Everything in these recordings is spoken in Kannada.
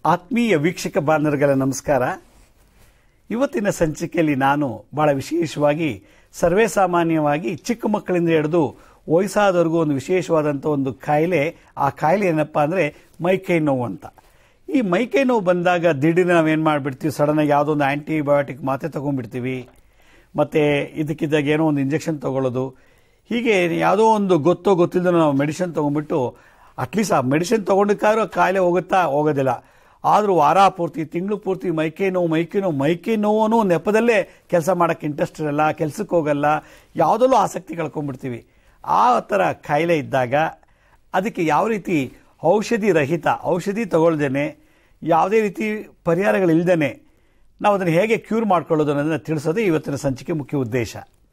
ಆತ್ಮೀಯ ವೀಕ್ಷಕ ಬಾಂಧವರಿಗೆಲ್ಲ ನಮಸ್ಕಾರ ಇವತ್ತಿನ ಸಂಚಿಕೆಯಲ್ಲಿ ನಾನು ಬಹಳ ವಿಶೇಷವಾಗಿ ಸರ್ವೇ ಸಾಮಾನ್ಯವಾಗಿ ಚಿಕ್ಕ ಮಕ್ಕಳಿಂದ ಹಿಡಿದು ವಯಸ್ಸಾದವರೆಗೂ ಒಂದು ವಿಶೇಷವಾದಂಥ ಒಂದು ಕಾಯಿಲೆ ಆ ಕಾಯಿಲೆ ಏನಪ್ಪಾ ಅಂದರೆ ಮೈಕೈ ನೋವು ಅಂತ ಈ ಮೈಕೈ ನೋವು ಬಂದಾಗ ದಿಢೀರ್ ನಾವೇನು ಮಾಡಿಬಿಡ್ತೀವಿ ಸಡನ್ನಾಗಿ ಯಾವುದೋ ಒಂದು ಆ್ಯಂಟಿಬಯೋಟಿಕ್ ಮಾತ್ರೆ ತೊಗೊಂಡ್ಬಿಡ್ತೀವಿ ಮತ್ತು ಇದಕ್ಕಿದ್ದಾಗ ಏನೋ ಒಂದು ಇಂಜೆಕ್ಷನ್ ತೊಗೊಳ್ಳೋದು ಹೀಗೆ ಯಾವುದೋ ಒಂದು ಗೊತ್ತೋ ಗೊತ್ತಿಲ್ಲದ ನಾವು ಮೆಡಿಸಿನ್ ತೊಗೊಂಡ್ಬಿಟ್ಟು ಅಟ್ಲೀಸ್ಟ್ ಆ ಮೆಡಿಸಿನ್ ತೊಗೊಂಡಕ್ಕಾದ್ರೂ ಕಾಯಿಲೆ ಹೋಗುತ್ತಾ ಹೋಗೋದಿಲ್ಲ ಆದರೂ ವಾರ ಪೂರ್ತಿ ತಿಂಗಳು ಪೂರ್ತಿ ಮೈಕೈ ನೋವು ಮೈಕೈ ನೋವು ಮೈಕೈ ನೋವು ಅನ್ನೋ ನೆಪದಲ್ಲೇ ಕೆಲಸ ಮಾಡೋಕ್ಕೆ ಇಂಟ್ರೆಸ್ಟ್ ಇರಲ್ಲ ಕೆಲಸಕ್ಕೆ ಹೋಗಲ್ಲ ಯಾವುದಲ್ಲೂ ಆಸಕ್ತಿ ಕಳ್ಕೊಂಡ್ಬಿಡ್ತೀವಿ ಆ ಥರ ಕಾಯಿಲೆ ಇದ್ದಾಗ ಅದಕ್ಕೆ ಯಾವ ರೀತಿ ಔಷಧಿ ರಹಿತ ಔಷಧಿ ತಗೊಳ್ದೇನೆ ಯಾವುದೇ ರೀತಿ ಪರಿಹಾರಗಳಿಲ್ದೇನೆ ನಾವು ಅದನ್ನು ಹೇಗೆ ಕ್ಯೂರ್ ಮಾಡ್ಕೊಳ್ಳೋದು ಅನ್ನೋದನ್ನು ತಿಳಿಸೋದೇ ಇವತ್ತಿನ ಸಂಚಿಕೆ ಮುಖ್ಯ ಉದ್ದೇಶ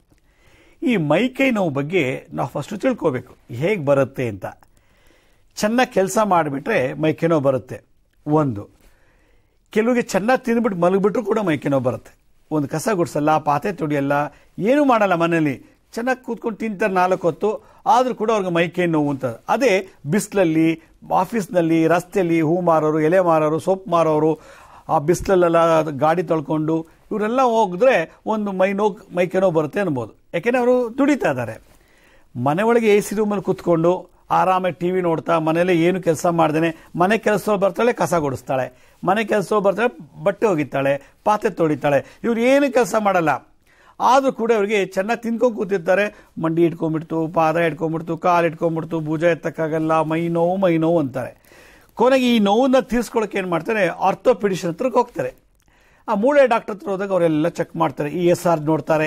ಈ ಮೈಕೈ ನೋವು ಬಗ್ಗೆ ನಾವು ಫಸ್ಟು ತಿಳ್ಕೋಬೇಕು ಹೇಗೆ ಬರುತ್ತೆ ಅಂತ ಚೆನ್ನಾಗಿ ಕೆಲಸ ಮಾಡಿಬಿಟ್ರೆ ಮೈಕೈ ನೋವು ಬರುತ್ತೆ ಒಂದು ಕೆಲವರಿಗೆ ಚೆನ್ನಾಗಿ ತಿಂದ್ಬಿಟ್ಟು ಮಲಗಿಬಿಟ್ರು ಕೂಡ ಮೈಕೈ ನೋವು ಬರುತ್ತೆ ಒಂದು ಕಸ ಗುಡಿಸಲ್ಲ ಪಾತ್ರೆ ತೊಡಿಯಲ್ಲ ಏನೂ ಮಾಡಲ್ಲ ಮನೇಲಿ ಚೆನ್ನಾಗಿ ಕೂತ್ಕೊಂಡು ತಿಂತಾರೆ ನಾಲ್ಕು ಹೊತ್ತು ಆದರೂ ಕೂಡ ಅವ್ರಿಗೆ ಮೈಕೈ ನೋವು ಅಂತ ಅದೇ ಬಿಸಿಲಲ್ಲಿ ಆಫೀಸ್ನಲ್ಲಿ ರಸ್ತೆಯಲ್ಲಿ ಹೂ ಮಾರೋರು ಎಲೆ ಮಾರೋರು ಸೊಪ್ಪು ಮಾರೋರು ಆ ಬಿಸಿಲಲ್ಲೆಲ್ಲ ಗಾಡಿ ತೊಳ್ಕೊಂಡು ಇವರೆಲ್ಲ ಹೋಗಿದ್ರೆ ಒಂದು ಮೈ ನೋವು ಮೈಕೈ ನೋವು ಬರುತ್ತೆ ಅನ್ಬೋದು ಯಾಕೆಂದರೆ ಅವರು ದುಡಿತಾ ಇದ್ದಾರೆ ಮನೆ ಒಳಗೆ ಎ ಸಿ ರೂಮಲ್ಲಿ ಕೂತ್ಕೊಂಡು ಆರಾಮಾಗಿ ಟಿ ವಿ ನೋಡ್ತಾ ಮನೇಲಿ ಏನು ಕೆಲಸ ಮಾಡ್ದೇನೆ ಮನೆ ಕೆಲಸ ಬರ್ತಾಳೆ ಕಸ ಗುಡಿಸ್ತಾಳೆ ಮನೆ ಕೆಲಸ ಬರ್ತಾಳೆ ಬಟ್ಟೆ ಒಗಿತಾಳೆ ಪಾತ್ರೆ ತೊಳಿತಾಳೆ ಇವ್ರು ಏನು ಕೆಲಸ ಮಾಡಲ್ಲ ಆದರೂ ಕೂಡ ಅವ್ರಿಗೆ ಚೆನ್ನಾಗಿ ತಿನ್ಕೊಂಡು ಕೂತಿರ್ತಾರೆ ಮಂಡಿ ಇಟ್ಕೊಂಡ್ಬಿಡ್ತು ಪಾದ ಇಟ್ಕೊಂಡ್ಬಿಡ್ತು ಕಾಲು ಇಟ್ಕೊಂಡ್ಬಿಡ್ತು ಭುಜ ಎತ್ತಕ್ಕಾಗಲ್ಲ ಮೈ ನೋವು ಮೈ ನೋವು ಅಂತಾರೆ ಕೊನೆಗೆ ಈ ನೋವನ್ನ ತೀರ್ಸ್ಕೊಳಕ್ಕೆ ಏನು ಮಾಡ್ತಾರೆ ಆರ್ಥೋಪಿಡಿಷನ್ ಹತ್ರಕ್ಕೆ ಹೋಗ್ತಾರೆ ಆ ಮೂಳೆ ಡಾಕ್ಟರ್ ಹತ್ರ ಹೋದಾಗ ಅವರೆಲ್ಲ ಚೆಕ್ ಮಾಡ್ತಾರೆ ಇ ಎಸ್ ಆರ್ ನೋಡ್ತಾರೆ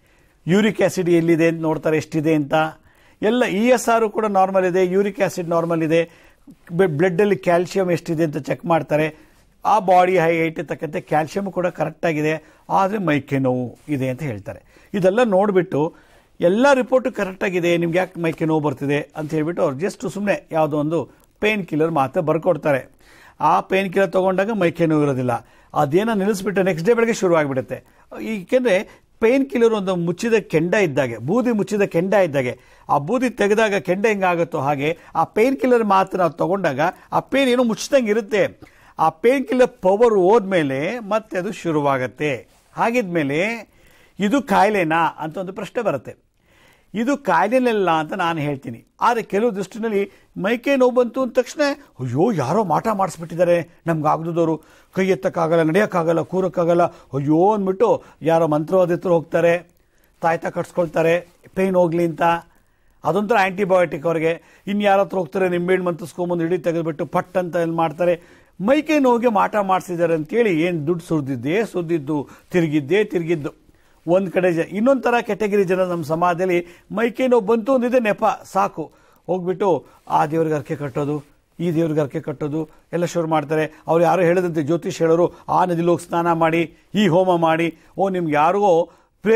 ಯೂರಿಕ್ ಆ್ಯಸಿಡ್ ಎಲ್ಲಿದೆ ಅಂತ ನೋಡ್ತಾರೆ ಎಷ್ಟಿದೆ ಅಂತ ಎಲ್ಲ ಇ ಎಸ್ ಆರು ಕೂಡ ನಾರ್ಮಲ್ ಇದೆ ಯೂರಿಕ್ ಆ್ಯಸಿಡ್ ನಾರ್ಮಲ್ ಇದೆ ಬ್ಲಡ್ಡಲ್ಲಿ ಕ್ಯಾಲ್ಸಿಯಂ ಎಷ್ಟಿದೆ ಅಂತ ಚೆಕ್ ಮಾಡ್ತಾರೆ ಆ ಬಾಡಿ ಹೈ ಹೈಟ್ ತಕ್ಕಂತೆ ಕ್ಯಾಲ್ಸಿಯಂ ಕೂಡ ಕರೆಕ್ಟಾಗಿದೆ ಆದರೆ ಮೈಕೈ ನೋವು ಇದೆ ಅಂತ ಹೇಳ್ತಾರೆ ಇದೆಲ್ಲ ನೋಡಿಬಿಟ್ಟು ಎಲ್ಲ ರಿಪೋರ್ಟು ಕರೆಕ್ಟಾಗಿದೆ ನಿಮ್ಗೆ ಯಾಕೆ ಮೈಕೈ ನೋವು ಬರ್ತಿದೆ ಅಂತ ಹೇಳ್ಬಿಟ್ಟು ಅವ್ರು ಜಸ್ಟ್ ಸುಮ್ಮನೆ ಯಾವುದೋ ಒಂದು ಪೇನ್ ಕಿಲ್ಲರ್ ಮಾತ್ರ ಬರ್ಕೊಡ್ತಾರೆ ಆ ಪೇನ್ ಕಿಲ್ಲರ್ ತೊಗೊಂಡಾಗ ಮೈಕೈ ನೋವು ಇರೋದಿಲ್ಲ ಅದೇನೋ ನಿಲ್ಲಿಸ್ಬಿಟ್ಟು ನೆಕ್ಸ್ಟ್ ಡೇ ಬೆಳಗ್ಗೆ ಶುರುವಾಗಿಬಿಡುತ್ತೆ ಏಕೆಂದರೆ ಪೇನ್ ಕಿಲ್ಲರ್ ಒಂದು ಮುಚ್ಚಿದ ಕೆಂಡ ಇದ್ದಾಗೆ ಬೂದಿ ಮುಚ್ಚಿದ ಕೆಂಡ ಇದ್ದಾಗೆ ಆ ಬೂದಿ ತೆಗೆದಾಗ ಕೆಂಡ ಹೆಂಗಾಗುತ್ತೋ ಹಾಗೆ ಆ ಪೇನ್ ಕಿಲ್ಲರ್ ಮಾತ್ರ ನಾವು ತಗೊಂಡಾಗ ಆ ಪೇನ್ ಏನೋ ಮುಚ್ಚಿದಂಗೆ ಇರುತ್ತೆ ಆ ಪೇನ್ ಕಿಲ್ಲರ್ ಪವರ್ ಹೋದ್ಮೇಲೆ ಮತ್ತೆ ಅದು ಶುರುವಾಗತ್ತೆ ಹಾಗಿದ್ಮೇಲೆ ಇದು ಕಾಯಿಲೆನಾ ಅಂತ ಒಂದು ಪ್ರಶ್ನೆ ಬರುತ್ತೆ ಇದು ಕಾಯಿಲೆನಲ್ಲ ಅಂತ ನಾನು ಹೇಳ್ತೀನಿ ಆದರೆ ಕೆಲವು ದೃಷ್ಟಿನಲ್ಲಿ ಮೈಕೈ ನೋವು ಬಂತು ಅಂದ ತಕ್ಷಣ ಅಯ್ಯೋ ಯಾರೋ ಮಾಟ ಮಾಡಿಸ್ಬಿಟ್ಟಿದ್ದಾರೆ ನಮ್ಗೆ ಆಗದವರು ಕೈ ಎತ್ತಕ್ಕಾಗಲ್ಲ ನಡೆಯೋಕ್ಕಾಗಲ್ಲ ಕೂರಕ್ಕಾಗಲ್ಲ ಅಯ್ಯೋ ಅಂದ್ಬಿಟ್ಟು ಯಾರೋ ಮಂತ್ರವಾದ ಹತ್ರ ಹೋಗ್ತಾರೆ ತಾಯ್ತ ಕಟ್ಸ್ಕೊಳ್ತಾರೆ ಪೇಯ್ನ್ ಹೋಗ್ಲಿ ಅಂತ ಅದೊಂಥರ ಆ್ಯಂಟಿಬಯೋಟಿಕ್ ಅವ್ರಿಗೆ ಇನ್ನು ಯಾರ ಹತ್ರ ಹೋಗ್ತಾರೆ ನಿಂಬೆಹಣ್ಣು ಮಂತಿಸ್ಕೊಂಬಂದು ಇಡೀ ತೆಗೆದುಬಿಟ್ಟು ಪಟ್ ಅಂತ ಏನು ಮಾಡ್ತಾರೆ ಮೈಕೈ ನೋವಿಗೆ ಮಾಟ ಮಾಡಿಸಿದ್ದಾರೆ ಅಂತೇಳಿ ಏನು ದುಡ್ಡು ಸುರಿದಿದ್ದೇ ಸುರಿದಿದ್ದು ತಿರುಗಿದ್ದೇ ತಿರುಗಿದ್ದು ಒಂದು ಕಡೆ ಜ ಇನ್ನೊಂದು ಥರ ಕೆಟಗರಿ ಜನ ನಮ್ಮ ಸಮಾಜದಲ್ಲಿ ಮೈಕೈ ನೋವು ಬಂತು ಅಂದಿದೆ ನೆಪ ಸಾಕು ಹೋಗ್ಬಿಟ್ಟು ಆ ದೇವ್ರಿಗೆ ಅರ್ಕೆ ಕಟ್ಟೋದು ಈ ದೇವ್ರಿಗೆ ಅರ್ಕೆ ಕಟ್ಟೋದು ಎಲ್ಲ ಶುರು ಮಾಡ್ತಾರೆ ಅವ್ರು ಯಾರೋ ಹೇಳಿದಂತೆ ಜ್ಯೋತಿಷ್ ಹೇಳೋರು ಆ ನದಿಲಿ ಹೋಗಿ ಸ್ನಾನ ಮಾಡಿ ಈ ಹೋಮ ಮಾಡಿ ಓ ನಿಮ್ಗೆ ಯಾರಿಗೋ ಪ್ರೇ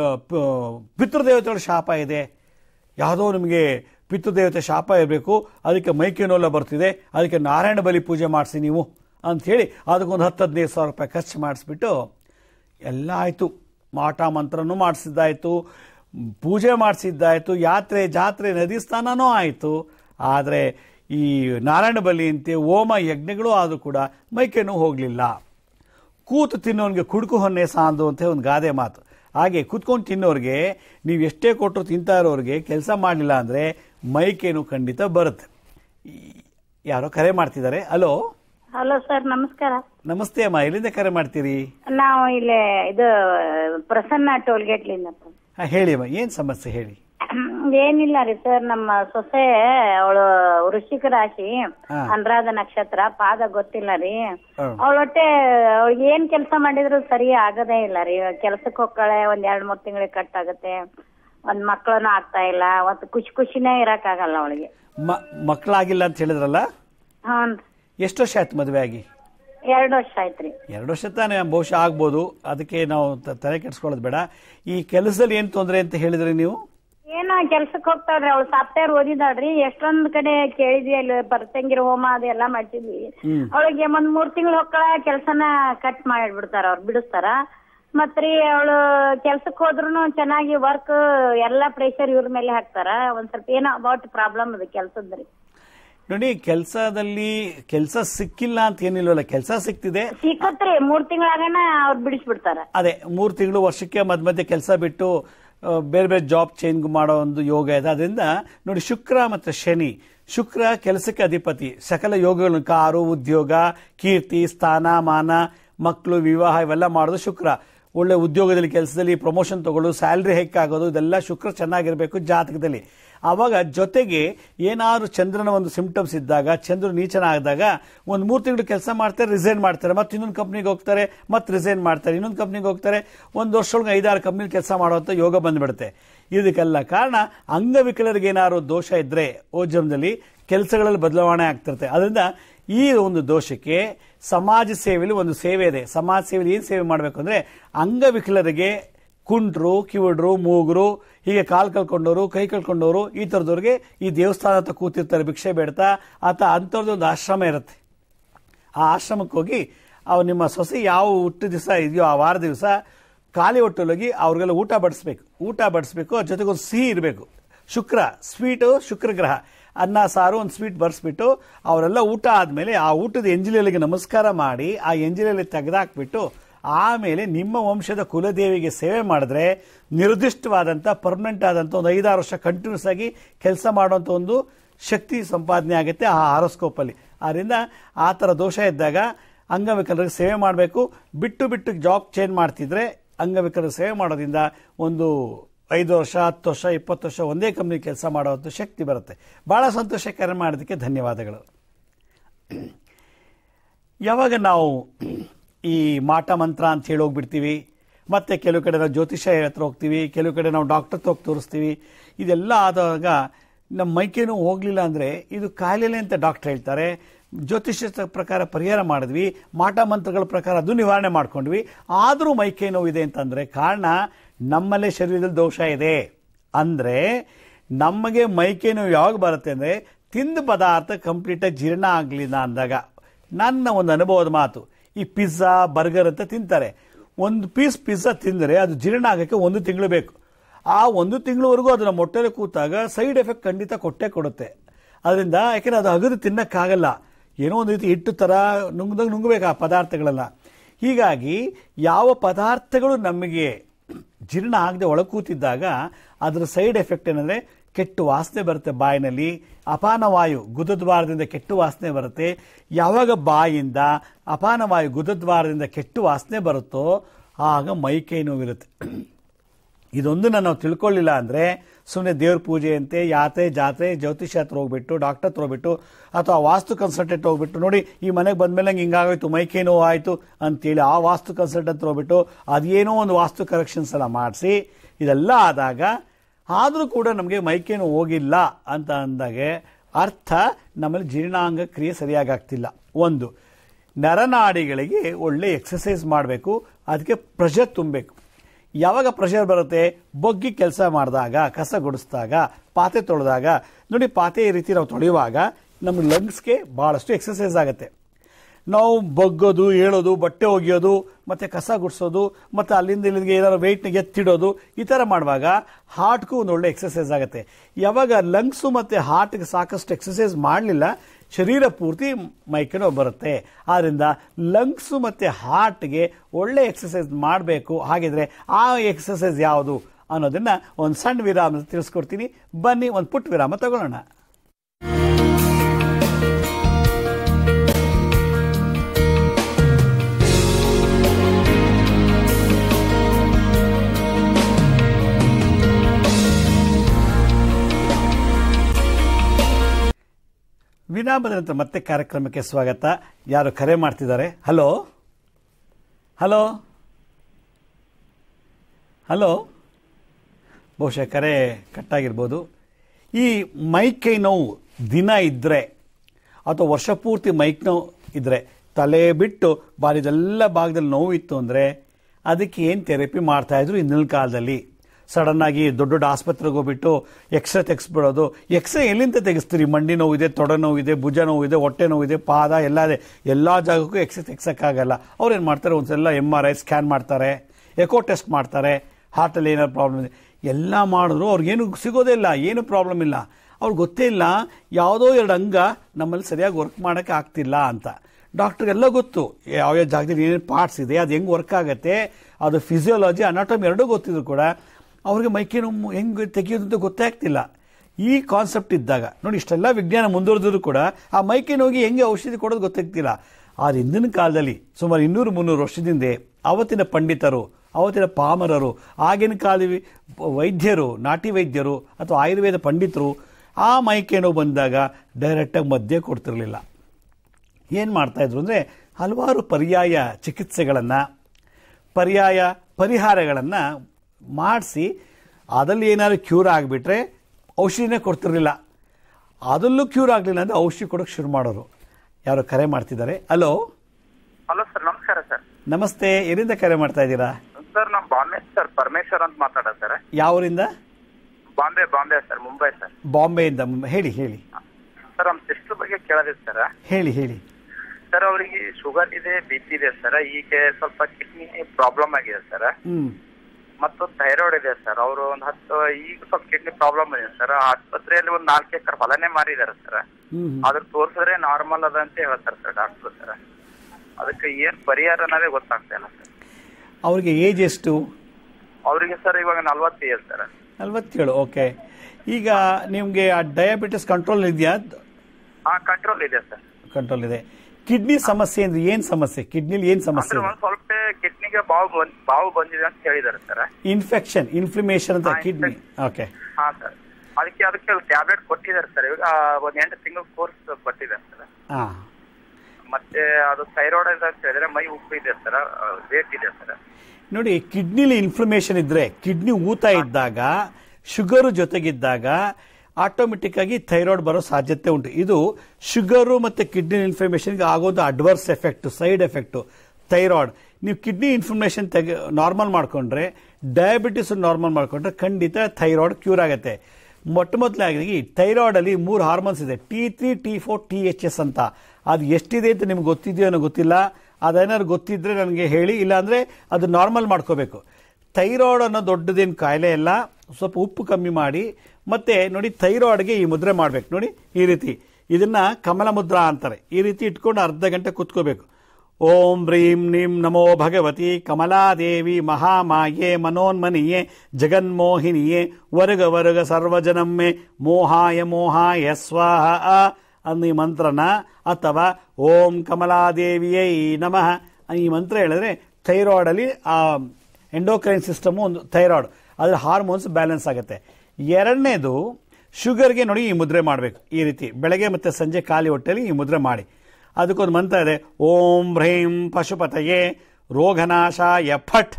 ಪಿತೃದೇವತೆಗಳ ಶಾಪ ಇದೆ ಯಾವುದೋ ನಿಮಗೆ ಪಿತೃದೇವತೆ ಶಾಪ ಇರಬೇಕು ಅದಕ್ಕೆ ಮೈಕೈ ನೋವೆಲ್ಲ ಬರ್ತಿದೆ ಅದಕ್ಕೆ ನಾರಾಯಣ ಬಲಿ ಪೂಜೆ ಮಾಡಿಸಿ ನೀವು ಅಂಥೇಳಿ ಅದಕ್ಕೊಂದು ಹತ್ತು ಹದಿನೈದು ಸಾವಿರ ರೂಪಾಯಿ ಖರ್ಚು ಮಾಡಿಸ್ಬಿಟ್ಟು ಎಲ್ಲ ಆಯಿತು ಮಾಟ ಮಂತ್ರನೂ ಮಾಡಿಸಿದ್ದಾಯಿತು ಪೂಜೆ ಮಾಡಿಸಿದ್ದಾಯಿತು ಯಾತ್ರೆ ಜಾತ್ರೆ ನದಿ ಸ್ನಾನನೂ ಆಯಿತು ಆದರೆ ಈ ನಾರಾಯಣ ಬಲಿ ಅಂತೆ ಹೋಮ ಯಜ್ಞಗಳು ಆದರೂ ಕೂಡ ಮೈಕೇನೂ ಹೋಗಲಿಲ್ಲ ಕೂತು ತಿನ್ನೋನಿಗೆ ಕುಡುಕು ಹೊನ್ನೆ ಸಾಂದು ಅಂತ ಒಂದು ಗಾದೆ ಮಾತು ಹಾಗೆ ಕೂತ್ಕೊಂಡು ತಿನ್ನೋರಿಗೆ ನೀವು ಎಷ್ಟೇ ಕೊಟ್ಟರು ತಿಂತಾ ಇರೋರಿಗೆ ಕೆಲಸ ಮಾಡಲಿಲ್ಲ ಅಂದರೆ ಮೈಕೇನು ಖಂಡಿತ ಬರುತ್ತೆ ಯಾರೋ ಕರೆ ಮಾಡ್ತಿದ್ದಾರೆ ಹಲೋ ಹಲೋ ಸರ್ ನಮಸ್ಕಾರ ನಮಸ್ತೆ ಅಮ್ಮ ಎಲ್ಲಿಂದ ಕರೆ ಮಾಡ್ತೀರಿ ನಾವು ಇಲ್ಲಿ ಇದು ಪ್ರಸನ್ನ ಟೋಲ್ಗೇಟ್ಲಿಂದ ಹಾಂ ಹೇಳಿ ಅಮ್ಮ ಏನು ಸಮಸ್ಯೆ ಹೇಳಿ ಏನಿಲ್ಲ ರೀ ಸರ್ ನಮ್ಮ ಸೊಸೆ ಅವಳು ವೃಶ್ಚಿಕ ರಾಶಿ ಹಾ. ಅನುರಾಧ ನಕ್ಷತ್ರ ಪಾದ ಗೊತ್ತಿಲ್ಲ ರೀ ಹ್ಮ್. ಅವಳೊಟ್ಟೆ ಅವಳಿಗೆ ಏನ್ ಕೆಲಸ ಮಾಡಿದ್ರು ಸರಿ ಆಗದೇ ಇಲ್ಲ ರೀ ಕೆಲ್ಸಕ್ಕೆ ಹೋಗ್ತಾಳೆ ಒಂದ್ ಎರಡ್ ಮೂರ್ ತಿಂಗಳಿಗೆ ಕಟ್ ಆಗುತ್ತೆ ಒಂದ್ ಮಕ್ಕಳನ್ನು ಆಗ್ತಾ ಇಲ್ಲ ಒತ್ತು ಖುಷಿ ಖುಷಿನೇ ಇರಕ್ ಆಗಲ್ಲ ಅವಳಿಗೆ ಮ ಮಕ್ಕಳಾಗಿಲ್ಲ ಅಂತ ಹೇಳಿದ್ರಲ್ಲ ಹ್ಞೂ ಎಷ್ಟು ವರ್ಷ ಆಯ್ತು ಮದುವೆ ಆಗಿ ಎರಡು ವರ್ಷ ಆಯ್ತ್ರಿ ಎರಡು ವರ್ಷ ತಾನೇ ಬಹುಶಃ ಆಗ್ಬೋದು ಅದಕ್ಕೆ ನಾವು ತ- ತಲೆ ಕೆಡಿಸ್ಕೊಳ್ಳೋದು ಬೇಡ ಈ ಕೆಲಸದಲ್ಲಿ ಏನು ತೊಂದರೆ ಅಂತ ಹೇಳಿದ್ರಿ ನೀವು ಏನೋ ಕೆಲ್ಸಕ್ಕೆ ಹೋಗ್ತಾಳ್ರಿ ಅವಳು ಸಾಫ್ಟ್ವೇರ್ ಓದಿದಾಳ್ರಿ ಎಷ್ಟೊಂದ್ ಕಡೆ ಕೇಳಿದ್ವಿ ಅಲ್ಲಿ ಬರ್ತಂಗಿರ ಹೋಮ ಅದೆಲ್ಲ ಮಾಡ್ತಿದ್ವಿ ಹ್ಮ್. ಅವಳಿಗೆ ಒಂದ್ ಮೂರ್ ತಿಂಗಳು ಹೋಗ್ಕಳ ಕೆಲ್ಸನ ಕಟ್ ಮಾಡಿಬಿಡ್ತಾರ ಅವ್ರು ಬಿಡಿಸ್ತಾರ ಮತ್ರಿ ಅವಳು ಕೆಲ್ಸಕ್ಕೆ ಹೋದ್ರು ಚೆನ್ನಾಗಿ ವರ್ಕ್ ಎಲ್ಲಾ ಪ್ರೆಷರ್ ಇವ್ರ ಮೇಲೆ ಹಾಕ್ತಾರ ಒಂದ್ ಸ್ವಲ್ಪ ಏನೋ ಅಬೌಟ್ ಪ್ರಾಬ್ಲಮ್ ಅದು ಕೆಲ್ಸದ್ರಿ ನೋಡಿ ಕೆಲಸದಲ್ಲಿ ಕೆಲಸ ಸಿಕ್ಕಿಲ್ಲ ಅಂತ ಏನಿಲ್ವಲ್ಲ ಕೆಲಸ ಸಿಕ್ತಿದೆ ಸಿಕ್ಕತ್ರಿ ಮೂರ್ ತಿಂಗಳಾಗನ ಅವ್ರು ಬಿಡಿಸ್ಬಿಡ್ತಾರ ಅದೇ ಮೂರು ತಿಂಗಳು ವರ್ಷಕ್ಕೆ ಮಧ್ಯ ಮಧ್ಯೆ ಕೆಲಸ ಬಿಟ್ಟು ಆ, ಬೇರೆ ಬೇರೆ ಜಾಬ್ ಚೇಂಜ್ ಮಾಡೋ ಒಂದು ಯೋಗ ಇದೆ ಅದರಿಂದ ನೋಡಿ ಶುಕ್ರ ಮತ್ತು ಶನಿ ಶುಕ್ರ ಕೆಲಸಕ್ಕೆ ಅಧಿಪತಿ ಸಕಲ ಯೋಗಗಳನ್ನು ಕಾರು ಉದ್ಯೋಗ ಕೀರ್ತಿ ಸ್ಥಾನ ಮಾನ ಮಕ್ಕಳು ವಿವಾಹ ಇವೆಲ್ಲ ಮಾಡೋದು ಶುಕ್ರ ಒಳ್ಳೆ ಉದ್ಯೋಗದಲ್ಲಿ ಕೆಲಸದಲ್ಲಿ ಪ್ರಮೋಷನ್ ತಗೊಳ್ಳೋದು ಸ್ಯಾಲ್ರಿ ಹೆಕ್ ಆಗೋದು ಇದೆಲ್ಲ ಶುಕ್ರ ಚೆನ್ನಾಗಿರಬೇಕು ಜಾತಕದಲ್ಲಿ ಆವಾಗ ಜೊತೆಗೆ ಏನಾದ್ರು ಚಂದ್ರನ ಒಂದು ಸಿಂಪ್ಟಮ್ಸ್ ಇದ್ದಾಗ ಚಂದ್ರ ನೀಚನ ಆದಾಗ ಒಂದು ಮೂರು ತಿಂಗಳು ಕೆಲಸ ಮಾಡ್ತಾರೆ ರಿಸೈನ್ ಮಾಡ್ತಾರೆ ಮತ್ತೆ ಇನ್ನೊಂದು ಕಂಪ್ನಿಗೆ ಹೋಗ್ತಾರೆ ಮತ್ತೆ ರಿಸೈನ್ ಮಾಡ್ತಾರೆ ಇನ್ನೊಂದು ಕಂಪ್ನಿಗೆ ಹೋಗ್ತಾರೆ ಒಂದು ವರ್ಷದೊಳಗೆ ಐದಾರು ಕಂಪ್ನಿ ಕೆಲಸ ಮಾಡುವಂಥ ಯೋಗ ಬಂದ್ಬಿಡುತ್ತೆ ಇದಕ್ಕೆಲ್ಲ ಕಾರಣ ಅಂಗವಿಕಲರಿಗೆ ಏನಾದ್ರು ದೋಷ ಇದ್ರೆ ಓಜಮ್ದಲ್ಲಿ ಕೆಲಸಗಳಲ್ಲಿ ಬದಲಾವಣೆ ಆಗ್ತಿರುತ್ತೆ ಅದರಿಂದ ಈ ಒಂದು ದೋಷಕ್ಕೆ ಸಮಾಜ ಸೇವೆಯಲ್ಲಿ ಒಂದು ಸೇವೆ ಇದೆ ಸಮಾಜ ಸೇವೆಯಲ್ಲಿ ಏನು ಸೇವೆ ಮಾಡಬೇಕು ಅಂದ್ರೆ ಅಂಗವಿಕಲರಿಗೆ ಕುಂಟ್ರು ಕಿವುಡ್ರು ಮೂಗರು ಹೀಗೆ ಕಾಲು ಕಳ್ಕೊಂಡವರು ಕೈ ಕಳ್ಕೊಂಡವರು ಈ ಥರದವ್ರಿಗೆ ಈ ದೇವಸ್ಥಾನ ಹತ್ರ ಕೂತಿರ್ತಾರೆ ಭಿಕ್ಷೆ ಬೇಡ್ತಾ ಆತ ಅಂಥವ್ರದ್ದು ಒಂದು ಆಶ್ರಮ ಇರುತ್ತೆ ಆ ಆಶ್ರಮಕ್ಕೆ ಹೋಗಿ ಅವು ನಿಮ್ಮ ಸೊಸೆ ಯಾವ ಹುಟ್ಟು ದಿವಸ ಇದೆಯೋ ಆ ವಾರ ದಿವಸ ಖಾಲಿ ಹೊಟ್ಟೆಲೋಗಿ ಅವ್ರಿಗೆಲ್ಲ ಊಟ ಬಡಿಸ್ಬೇಕು ಊಟ ಬಡಿಸ್ಬೇಕು ಅದ್ರ ಜೊತೆಗೆ ಒಂದು ಸಿಹಿ ಇರಬೇಕು ಶುಕ್ರ ಸ್ವೀಟು ಶುಕ್ರ ಗ್ರಹ ಅನ್ನ ಸಾರು ಒಂದು ಸ್ವೀಟ್ ಬರೆಸ್ಬಿಟ್ಟು ಅವರೆಲ್ಲ ಊಟ ಆದಮೇಲೆ ಆ ಊಟದ ಎಂಜಿಲಲ್ಲಿಗೆ ನಮಸ್ಕಾರ ಮಾಡಿ ಆ ಎಂಜಿಲಲ್ಲಿ ತೆಗೆದಾಕ್ಬಿಟ್ಟು ಆಮೇಲೆ ನಿಮ್ಮ ವಂಶದ ಕುಲದೇವಿಗೆ ಸೇವೆ ಮಾಡಿದ್ರೆ ನಿರ್ದಿಷ್ಟವಾದಂಥ ಪರ್ಮನೆಂಟ್ ಆದಂಥ ಒಂದು ಐದಾರು ವರ್ಷ ಕಂಟಿನ್ಯೂಸ್ ಆಗಿ ಕೆಲಸ ಮಾಡುವಂಥ ಒಂದು ಶಕ್ತಿ ಸಂಪಾದನೆ ಆಗುತ್ತೆ ಆ ಹಾರೋಸ್ಕೋಪಲ್ಲಿ ಆದ್ದರಿಂದ ಆ ಥರ ದೋಷ ಇದ್ದಾಗ ಅಂಗವಿಕಲರಿಗೆ ಸೇವೆ ಮಾಡಬೇಕು ಬಿಟ್ಟು ಬಿಟ್ಟು ಜಾಬ್ ಚೇಂಜ್ ಮಾಡ್ತಿದ್ರೆ ಅಂಗವಿಕಲರಿಗೆ ಸೇವೆ ಮಾಡೋದ್ರಿಂದ ಒಂದು ಐದು ವರ್ಷ ಹತ್ತು ವರ್ಷ ಇಪ್ಪತ್ತು ವರ್ಷ ಒಂದೇ ಕಂಪ್ನಿ ಕೆಲಸ ಮಾಡುವಂಥ ಶಕ್ತಿ ಬರುತ್ತೆ ಭಾಳ ಸಂತೋಷ ಕರೆ ಮಾಡೋದಕ್ಕೆ ಧನ್ಯವಾದಗಳು ಯಾವಾಗ ನಾವು ಈ ಮಾಟ ಮಂತ್ರ ಅಂತ ಹೇಳಿ ಹೋಗ್ಬಿಡ್ತೀವಿ ಮತ್ತೆ ಕೆಲವು ಕಡೆ ನಾವು ಜ್ಯೋತಿಷ ಹತ್ರ ಹೋಗ್ತೀವಿ ಕೆಲವು ಕಡೆ ನಾವು ಡಾಕ್ಟರ್ ಹೋಗಿ ತೋರಿಸ್ತೀವಿ ಇದೆಲ್ಲ ಆದಾಗ ನಮ್ಮ ಮೈಕೇನು ಹೋಗಲಿಲ್ಲ ಅಂದರೆ ಇದು ಕಾಯಿಲೆ ಅಂತ ಡಾಕ್ಟರ್ ಹೇಳ್ತಾರೆ ಜ್ಯೋತಿಷ್ಯ ಪ್ರಕಾರ ಪರಿಹಾರ ಮಾಡಿದ್ವಿ ಮಾಟ ಮಂತ್ರಗಳ ಪ್ರಕಾರ ಅದು ನಿವಾರಣೆ ಮಾಡ್ಕೊಂಡ್ವಿ ಆದರೂ ಮೈಕೈ ನೋವಿದೆ ಅಂತಂದರೆ ಕಾರಣ ನಮ್ಮಲ್ಲೇ ಶರೀರದಲ್ಲಿ ದೋಷ ಇದೆ ಅಂದರೆ ನಮಗೆ ಮೈಕೈ ನೋವು ಯಾವಾಗ ಬರುತ್ತೆ ಅಂದರೆ ತಿಂದ ಪದಾರ್ಥ ಕಂಪ್ಲೀಟಾಗಿ ಜೀರ್ಣ ಆಗಲಿಲ್ಲ ಅಂದಾಗ ನನ್ನ ಒಂದು ಅನುಭವದ ಮಾತು ಈ ಪಿಜ್ಜಾ ಬರ್ಗರ್ ಅಂತ ತಿಂತಾರೆ ಒಂದು ಪೀಸ್ ಪಿಜ್ಜಾ ತಿಂದರೆ ಅದು ಜೀರ್ಣ ಆಗೋಕ್ಕೆ ಒಂದು ತಿಂಗಳು ಬೇಕು ಆ ಒಂದು ತಿಂಗಳವರೆಗೂ ಅದನ್ನ ಮೊಟ್ಟೆಲೆ ಕೂತಾಗ ಸೈಡ್ ಎಫೆಕ್ಟ್ ಖಂಡಿತ ಕೊಟ್ಟೆ ಕೊಡುತ್ತೆ ಅದರಿಂದ ಯಾಕೆಂದ್ರೆ ಅದು ಅಗದು ತಿನ್ನಕ್ಕಾಗಲ್ಲ ಏನೋ ಒಂದು ರೀತಿ ಹಿಟ್ಟು ಥರ ನುಂಗ್ದಾಗ ನುಂಗಬೇಕು ಆ ಪದಾರ್ಥಗಳೆಲ್ಲ ಹೀಗಾಗಿ ಯಾವ ಪದಾರ್ಥಗಳು ನಮಗೆ ಜೀರ್ಣ ಆಗದೆ ಒಳ ಕೂತಿದ್ದಾಗ ಅದರ ಸೈಡ್ ಎಫೆಕ್ಟ್ ಏನಂದ್ರೆ ಕೆಟ್ಟು ವಾಸನೆ ಬರುತ್ತೆ ಬಾಯಿನಲ್ಲಿ ಅಪಾನವಾಯು ಗುದದ್ವಾರದಿಂದ ಕೆಟ್ಟು ವಾಸನೆ ಬರುತ್ತೆ ಯಾವಾಗ ಬಾಯಿಂದ ಅಪಾನವಾಯು ಗುದದ್ವಾರದಿಂದ ಕೆಟ್ಟು ವಾಸನೆ ಬರುತ್ತೋ ಆಗ ಮೈಕೈ ನೋವಿರುತ್ತೆ ಇದೊಂದನ್ನ ನಾವು ತಿಳ್ಕೊಳ್ಳಿಲ್ಲ ಅಂದರೆ ಸುಮ್ಮನೆ ದೇವ್ರ ಪೂಜೆ ಅಂತೆ ಯಾತ್ರೆ ಜಾತ್ರೆ ಜ್ಯೋತಿಷ ಹತ್ರ ಹೋಗ್ಬಿಟ್ಟು ಡಾಕ್ಟರ್ ಹತ್ರ ಹೋಗ್ಬಿಟ್ಟು ಅಥವಾ ವಾಸ್ತು ಕನ್ಸಲ್ಟೆಂಟ್ ಹೋಗ್ಬಿಟ್ಟು ನೋಡಿ ಈ ಮನೆಗೆ ಬಂದ್ಮೇಲೆ ನಂಗೆ ಹಿಂಗಾಗೋಯ್ತು ಮೈಕೈ ನೋವು ಆಯಿತು ಅಂತೇಳಿ ಆ ವಾಸ್ತು ಕನ್ಸಲ್ಟೆಂಟ್ ಹತ್ರ ಹೋಗ್ಬಿಟ್ಟು ಅದೇನೋ ಒಂದು ವಾಸ್ತು ಕರೆಕ್ಷನ್ಸ್ ಎಲ್ಲ ಮಾಡಿಸಿ ಇದೆಲ್ಲ ಆದಾಗ ಆದರೂ ಕೂಡ ನಮಗೆ ಮೈಕೈ ನೋವು ಹೋಗಿಲ್ಲ ಅಂತ ಅಂದಾಗೆ ಅರ್ಥ ನಮ್ಮಲ್ಲಿ ಜೀರ್ಣಾಂಗ ಕ್ರಿಯೆ ಸರಿಯಾಗಿ ಆಗ್ತಿಲ್ಲ ಒಂದು ನರನಾಡಿಗಳಿಗೆ ಒಳ್ಳೆ ಎಕ್ಸಸೈಸ್ ಮಾಡಬೇಕು ಅದಕ್ಕೆ ಪ್ರೆಷರ್ ತುಂಬಬೇಕು ಯಾವಾಗ ಪ್ರೆಷರ್ ಬರುತ್ತೆ ಬೊಗ್ಗಿ ಕೆಲಸ ಮಾಡಿದಾಗ ಕಸ ಗುಡಿಸಿದಾಗ ಪಾತೆ ತೊಳೆದಾಗ ನೋಡಿ ಪಾತೆ ಈ ರೀತಿ ನಾವು ತೊಳೆಯುವಾಗ ನಮ್ಮ ಲಂಗ್ಸ್ಗೆ ಭಾಳಷ್ಟು ಎಕ್ಸಸೈಸ್ ಆಗುತ್ತೆ ನಾವು ಬಗ್ಗೋದು ಹೇಳೋದು ಬಟ್ಟೆ ಒಗೆಯೋದು ಮತ್ತೆ ಕಸ ಗುಡಿಸೋದು ಮತ್ತೆ ಅಲ್ಲಿಂದ ಇಲ್ಲಿಗೆ ಏನಾದ್ರು ವೆಯ್ಟ್ನ ಎತ್ತಿಡೋದು ಈ ಥರ ಮಾಡುವಾಗ ಹಾರ್ಟ್ಗೂ ಒಂದು ಒಳ್ಳೆ ಎಕ್ಸಸೈಸ್ ಆಗುತ್ತೆ ಯಾವಾಗ ಲಂಗ್ಸು ಮತ್ತೆ ಹಾರ್ಟ್ಗೆ ಸಾಕಷ್ಟು ಎಕ್ಸಸೈಸ್ ಮಾಡಲಿಲ್ಲ ಶರೀರ ಪೂರ್ತಿ ಮೈಕೈನೋ ಬರುತ್ತೆ ಆದ್ದರಿಂದ ಲಂಗ್ಸು ಮತ್ತು ಹಾರ್ಟ್ಗೆ ಒಳ್ಳೆ ಎಕ್ಸಸೈಸ್ ಮಾಡಬೇಕು ಹಾಗಿದ್ರೆ ಆ ಎಕ್ಸಸೈಸ್ ಯಾವುದು ಅನ್ನೋದನ್ನ ಒಂದು ಸಣ್ಣ ವಿರಾಮ ತಿಳಿಸ್ಕೊಡ್ತೀನಿ ಬನ್ನಿ ಒಂದು ಪುಟ್ಟ ವಿರಾಮ ತಗೊಳ್ಳೋಣ ವಿರಾಮದ ನಂತರ ಮತ್ತೆ ಕಾರ್ಯಕ್ರಮಕ್ಕೆ ಸ್ವಾಗತ ಯಾರು ಕರೆ ಮಾಡ್ತಿದ್ದಾರೆ ಹಲೋ ಹಲೋ ಹಲೋ ಬಹುಶಃ ಕರೆ ಕಟ್ಟಾಗಿರ್ಬೋದು ಈ ಮೈಕೈ ನೋವು ದಿನ ಇದ್ದರೆ ಅಥವಾ ವರ್ಷ ಪೂರ್ತಿ ಮೈಕ್ ನೋವು ಇದ್ದರೆ ತಲೆ ಬಿಟ್ಟು ಬಾರಿದೆಲ್ಲ ಭಾಗದಲ್ಲಿ ನೋವು ಇತ್ತು ಅಂದರೆ ಅದಕ್ಕೆ ಏನು ಥೆರಪಿ ಮಾಡ್ತಾಯಿದ್ರು ಹಿಂದಿನ ಕಾಲದಲ್ಲಿ ಸಡನ್ ಆಗಿ ದೊಡ್ಡ ದೊಡ್ಡ ಆಸ್ಪತ್ರೆಗೆ ಹೋಗ್ಬಿಟ್ಟು ಎಕ್ಸ್ರೇ ತೆಗೆಸ್ಬಿಡೋದು ಎಕ್ಸ್ರೇ ಎಲ್ಲಿಂದ ತೆಗೆಸ್ತೀರಿ ಮಂಡಿ ನೋವಿದೆ ತೊಡೆ ನೋವಿದೆ ಭುಜ ನೋವಿದೆ ಹೊಟ್ಟೆ ನೋವಿದೆ ಪಾದ ಎಲ್ಲ ಇದೆ ಎಲ್ಲ ಜಾಗಕ್ಕೂ ಎಕ್ಸ್ರೇ ತೆಗ್ಸೋಕ್ಕಾಗಲ್ಲ ಅವ್ರು ಏನು ಮಾಡ್ತಾರೆ ಒಂದ್ಸಲ ಎಮ್ ಆರ್ ಐ ಸ್ಕ್ಯಾನ್ ಮಾಡ್ತಾರೆ ಎಕೋ ಟೆಸ್ಟ್ ಮಾಡ್ತಾರೆ ಹಾರ್ಟಲ್ಲಿ ಏನಾದ್ರು ಪ್ರಾಬ್ಲಮ್ ಇದೆ ಎಲ್ಲ ಮಾಡಿದ್ರು ಅವ್ರಿಗೇನು ಸಿಗೋದೇ ಇಲ್ಲ ಏನು ಪ್ರಾಬ್ಲಮ್ ಇಲ್ಲ ಅವ್ರಿಗೆ ಗೊತ್ತೇ ಇಲ್ಲ ಯಾವುದೋ ಎರಡು ಅಂಗ ನಮ್ಮಲ್ಲಿ ಸರಿಯಾಗಿ ವರ್ಕ್ ಮಾಡೋಕ್ಕೆ ಆಗ್ತಿಲ್ಲ ಅಂತ ಡಾಕ್ಟ್ರಿಗೆಲ್ಲ ಗೊತ್ತು ಯಾವ್ಯಾವ ಜಾಗದಲ್ಲಿ ಏನೇನು ಪಾರ್ಟ್ಸ್ ಇದೆ ಅದು ಹೆಂಗೆ ವರ್ಕ್ ಆಗುತ್ತೆ ಅದು ಫಿಸಿಯೋಲಜಿ ಅನಾಟಮಿ ಎರಡೂ ಗೊತ್ತಿದ್ರು ಕೂಡ ಅವ್ರಿಗೆ ಮೈಕೈ ನೋವು ಹೆಂಗೆ ತೆಗೆಯೋದು ಅಂತ ಗೊತ್ತೇ ಆಗ್ತಿಲ್ಲ ಈ ಕಾನ್ಸೆಪ್ಟ್ ಇದ್ದಾಗ ನೋಡಿ ಇಷ್ಟೆಲ್ಲ ವಿಜ್ಞಾನ ಮುಂದುವರೆದ್ರು ಕೂಡ ಆ ಮೈಕೈ ನೋವಿಗೆ ಹೆಂಗೆ ಔಷಧಿ ಕೊಡೋದು ಗೊತ್ತಾಗ್ತಿಲ್ಲ ಆದ್ರೆ ಹಿಂದಿನ ಕಾಲದಲ್ಲಿ ಸುಮಾರು ಇನ್ನೂರು ಮುನ್ನೂರು ವರ್ಷದಿಂದ ಅವತ್ತಿನ ಪಂಡಿತರು ಅವತ್ತಿನ ಪಾಮರರು ಆಗಿನ ಕಾಲ ವೈದ್ಯರು ನಾಟಿ ವೈದ್ಯರು ಅಥವಾ ಆಯುರ್ವೇದ ಪಂಡಿತರು ಆ ಮೈಕೈ ನೋವು ಬಂದಾಗ ಡೈರೆಕ್ಟಾಗಿ ಮದ್ಯ ಕೊಡ್ತಿರ್ಲಿಲ್ಲ ಏನು ಮಾಡ್ತಾಯಿದ್ರು ಅಂದರೆ ಹಲವಾರು ಪರ್ಯಾಯ ಚಿಕಿತ್ಸೆಗಳನ್ನು ಪರ್ಯಾಯ ಪರಿಹಾರಗಳನ್ನು ಮಾಡಿಸಿ ಅದಲ್ಲಿ ಏನಾದ್ರು ಕ್ಯೂರ್ ಆಗಿಬಿಟ್ರೆ ಔಷಧಿನೇ ಕೊಡ್ತಿರ್ಲಿಲ್ಲ ಅದಲ್ಲೂ ಕ್ಯೂರ್ ಆಗಲಿಲ್ಲ ಅಂದರೆ ಔಷಧಿ ಕೊಡೋಕೆ ಶುರು ಮಾಡೋರು ಯಾರು ಕರೆ ಮಾಡ್ತಿದ್ದಾರೆ ಹಲೋ ಹಲೋ ಸರ್ ನಮಸ್ಕಾರ ಸರ್ ನಮಸ್ತೆ ಎಲ್ಲಿಂದ ಕರೆ ಮಾಡ್ತಾ ಇದ್ದೀರಾ ಸರ್ ನಾವು ಬಾಂಬೆ ಸರ್ ಪರಮೇಶ್ವರ್ ಅಂತ ಮಾತಾಡೋದು ಸರ್ ಯಾವರಿಂದ ಬಾಂಬೆ ಬಾಂಬೆ ಸರ್ ಮುಂಬೈ ಸರ್ ಬಾಂಬೆಯಿಂದ ಮ್- ಹೇಳಿ ಹೇಳಿ ಸರ್ ನಮ್ಮ ಸಿಸ್ಟರ್ ಬಗ್ಗೆ ಕೇಳೋದಿತ್ತು ಸರ್ ಹೇಳಿ ಹೇಳಿ ಸರ್ ಅವರಿಗೆ ಶುಗರ್ ಇದೆ ಬಿ ಪಿ ಇದೆ ಸರ್ ಈಗ ಸ್ವಲ್ಪ ಕಿಡ್ನಿ ಪ್ರಾಬ್ಲಮ್ ಆಗಿದೆ ಸರ್ ಹ್ಞೂ ಮತ್ತು ಥೈರಾಯ್ಡ್ ಇದೆ ಸರ್ ಅವರು ಒಂದು ಹತ್ತು ಈಗ ಸ್ವಲ್ಪ ಕಿಡ್ನಿ ಪ್ರಾಬ್ಲಮ್ ಇದೆ ಸರ್ ಆಸ್ಪತ್ರೆಯಲ್ಲಿ ಒಂದು ನಾಲ್ಕು ಎಕರೆ ಹೊಲನೇ ಮಾರಿದ್ದಾರೆ ಸರ್ ಹ್ಞೂ ಅದ್ರ ತೋರಿಸಿದ್ರೆ ನಾರ್ಮಲ್ ಅದ ಅಂತ ಹೇಳ್ತಾರೆ ಸರ್ ಡಾಕ್ಟರ್ ಸರ್ ಅದಕ್ಕೆ ಏನ್ ಪರಿಹಾರ ಅನ್ನೋದೇ ಗೊತ್ತಾಗ್ತಾ ಇಲ್ಲ ಸರ್ ಅವ್ರಿಗೆ ಏಜ್ ಎಷ್ಟು ಅವರಿಗೆ ಸರ್ ಇವಾಗ ನಲ್ವತ್ತೇಳು ಸರ್ ನಲ್ವತ್ತೇಳು ಓಕೆ ಈಗ ನಿಮಗೆ ಆ ಡಯಾಬಿಟಿಸ್ ಕಂಟ್ರೋಲ್ ಇದೆಯಾ ಹಾ ಕಂಟ್ರೋಲ್ ಇದೆ ಸರ್ ಕಂಟ್ರೋಲ್ ಇದೆ ಕಿಡ್ನಿ ಸಮಸ್ಯೆ ಅಂದ್ರೆ ಏನು ಸಮಸ್ಯೆ ಕಿಡ್ನಿಲಿ ಏನು ಸಮಸ್ಯೆ ಅಂದ್ರೆ ಇದೆ ಒಂದ್ ಸ್ವಲ್ಪ ಕಿಡ್ನಿಗೆ ಬಾವು ಬಂದ್ ಬಾವು ಬಂದಿದೆ ಅಂತ ಹೇಳಿದಾರೆ ಸರ್ ಇನ್ಫೆಕ್ಷನ್ ಇನ್ಫ್ಲಮೇಷನ್ ಅಂತ ಹಾ, ಕಿಡ್ನಿ ಓಕೆ ಹಾ ಸರ್ ಅದಕ್ಕೆ ಅದಕ್ಕೆ ಟ್ಯಾಬ್ಲೆಟ್ ಕೊಟ್ಟಿದ್ದಾರೆ ಸರ್ ಇವಾಗ ಒಂದ್ ಎಂಟು ತಿಂಗಳ ಕೋರ್ಸ್ ಕೊಟ್ಟಿದ್ದಾರೆ ಸರ್ ಹಾಂ ಮತ್ತೆ ಅದು ಥೈರಾಯ್ಡ್ ಇದೆ ಅಂತ ಹೇಳಿದ್ರೆ ಮೈ ಉಪ್ಪು ಇದೆ ಸರ್ ವೇಟ್ ಇದೆ ಸರ್ ನೋಡಿ ಕಿಡ್ನಿಲಿ ಇನ್ಫ್ಲಮೇಷನ್ ಇದ್ರೆ ಕಿಡ್ನಿ ಊತ ಇದ್ದಾಗ ಶುಗರು ಜೊತೆಗಿದ್ದಾಗ ಆಟೋಮೆಟಿಕ್ ಆಗಿ ಥೈರಾಯ್ಡ್ ಬರೋ ಸಾಧ್ಯತೆ ಉಂಟು ಇದು ಶುಗರು ಮತ್ತು ಕಿಡ್ನಿ ಇನ್ಫ್ಲಮೇಷನ್ಗೆ ಆಗೋದು adverse effect side effect thyroid ನೀವು ಕಿಡ್ನಿ ಇನ್ಫ್ಲಮೇಷನ್ ತೆಗೆ ನಾರ್ಮಲ್ ಮಾಡ್ಕೊಂಡ್ರೆ ಡಯಾಬಿಟಿಸ್ ನಾರ್ಮಲ್ ಮಾಡ್ಕೊಂಡ್ರೆ ಖಂಡಿತ ಥೈರಾಯ್ಡ್ ಕ್ಯೂರ್ ಆಗುತ್ತೆ ಮೊಟ್ಟ ಮೊದಲಾಗಿ ಥೈರಾಯ್ಡಲ್ಲಿ ಮೂರು ಹಾರ್ಮೋನ್ಸ್ ಇದೆ T three T four T H S ಅಂತ ಅದು ಎಷ್ಟಿದೆ ಅಂತ ನಿಮ್ಗೆ ಗೊತ್ತಿದೆಯೋ ಅನ್ನೋ ಗೊತ್ತಿಲ್ಲ ಅದೇನಾದ್ರು ಗೊತ್ತಿದ್ರೆ ನನಗೆ ಹೇಳಿ ಇಲ್ಲಾಂದರೆ ಅದು ನಾರ್ಮಲ್ ಮಾಡ್ಕೋಬೇಕು ಥೈರಾಯ್ಡ್ ಅನ್ನೋ ದೊಡ್ಡದೇನು ಕಾಯಿಲೆ ಇಲ್ಲ ಸ್ವಲ್ಪ ಉಪ್ಪು ಕಮ್ಮಿ ಮಾಡಿ ಮತ್ತೆ ನೋಡಿ ಥೈರಾಯ್ಡ್ಗೆ ಈ ಮುದ್ರೆ ಮಾಡಬೇಕು ನೋಡಿ ಈ ರೀತಿ ಇದನ್ನ ಕಮಲ ಮುದ್ರಾ ಅಂತಾರೆ ಈ ರೀತಿ ಇಟ್ಕೊಂಡು ಅರ್ಧ ಗಂಟೆ ಕುತ್ಕೋಬೇಕು ಓಂ ಹ್ರೀಂ ನೀಂ ನಮೋ ಭಗವತಿ ಕಮಲಾದೇವಿ ಮಹಾಮಾಯೆ ಮನೋನ್ಮನಿಯೇ ಜಗನ್ಮೋಹಿನಿಯೇ ವರ್ಗ ವರ್ಗ ಸರ್ವಜನಮ್ಮೆ ಮೋಹಾಯ ಮೋಹಾಯ ಸ್ವಾಹ ಅನ್ನೋ ಈ ಮಂತ್ರನ ಅಥವಾ ಓಂ ಕಮಲಾದೇವಿಯೇ ನಮಃ ಈ ಮಂತ್ರ ಹೇಳಿದ್ರೆ ಥೈರಾಯ್ಡಲ್ಲಿ ಆ ಎಂಡೋಕ್ರೈನ್ ಸಿಸ್ಟಮ್ ಒಂದು ಥೈರಾಯ್ಡ್ ಅದ್ರ ಹಾರ್ಮೋನ್ಸ್ ಬ್ಯಾಲೆನ್ಸ್ ಆಗುತ್ತೆ ಎರಡನೇದು ಶುಗರ್ಗೆ ನೋಡಿ ಈ ಮುದ್ರೆ ಮಾಡಬೇಕು ಈ ರೀತಿ ಬೆಳಗ್ಗೆ ಮತ್ತು ಸಂಜೆ ಖಾಲಿ ಹೊಟ್ಟೆಲಿ ಈ ಮುದ್ರೆ ಮಾಡಿ ಅದಕ್ಕೊಂದು ಮಂತ್ರ ಇದೆ ಓಂ ಹ್ರೀಂ ಪಶುಪತಯೇ ರೋಗನಾಶಾಯ ಫಟ್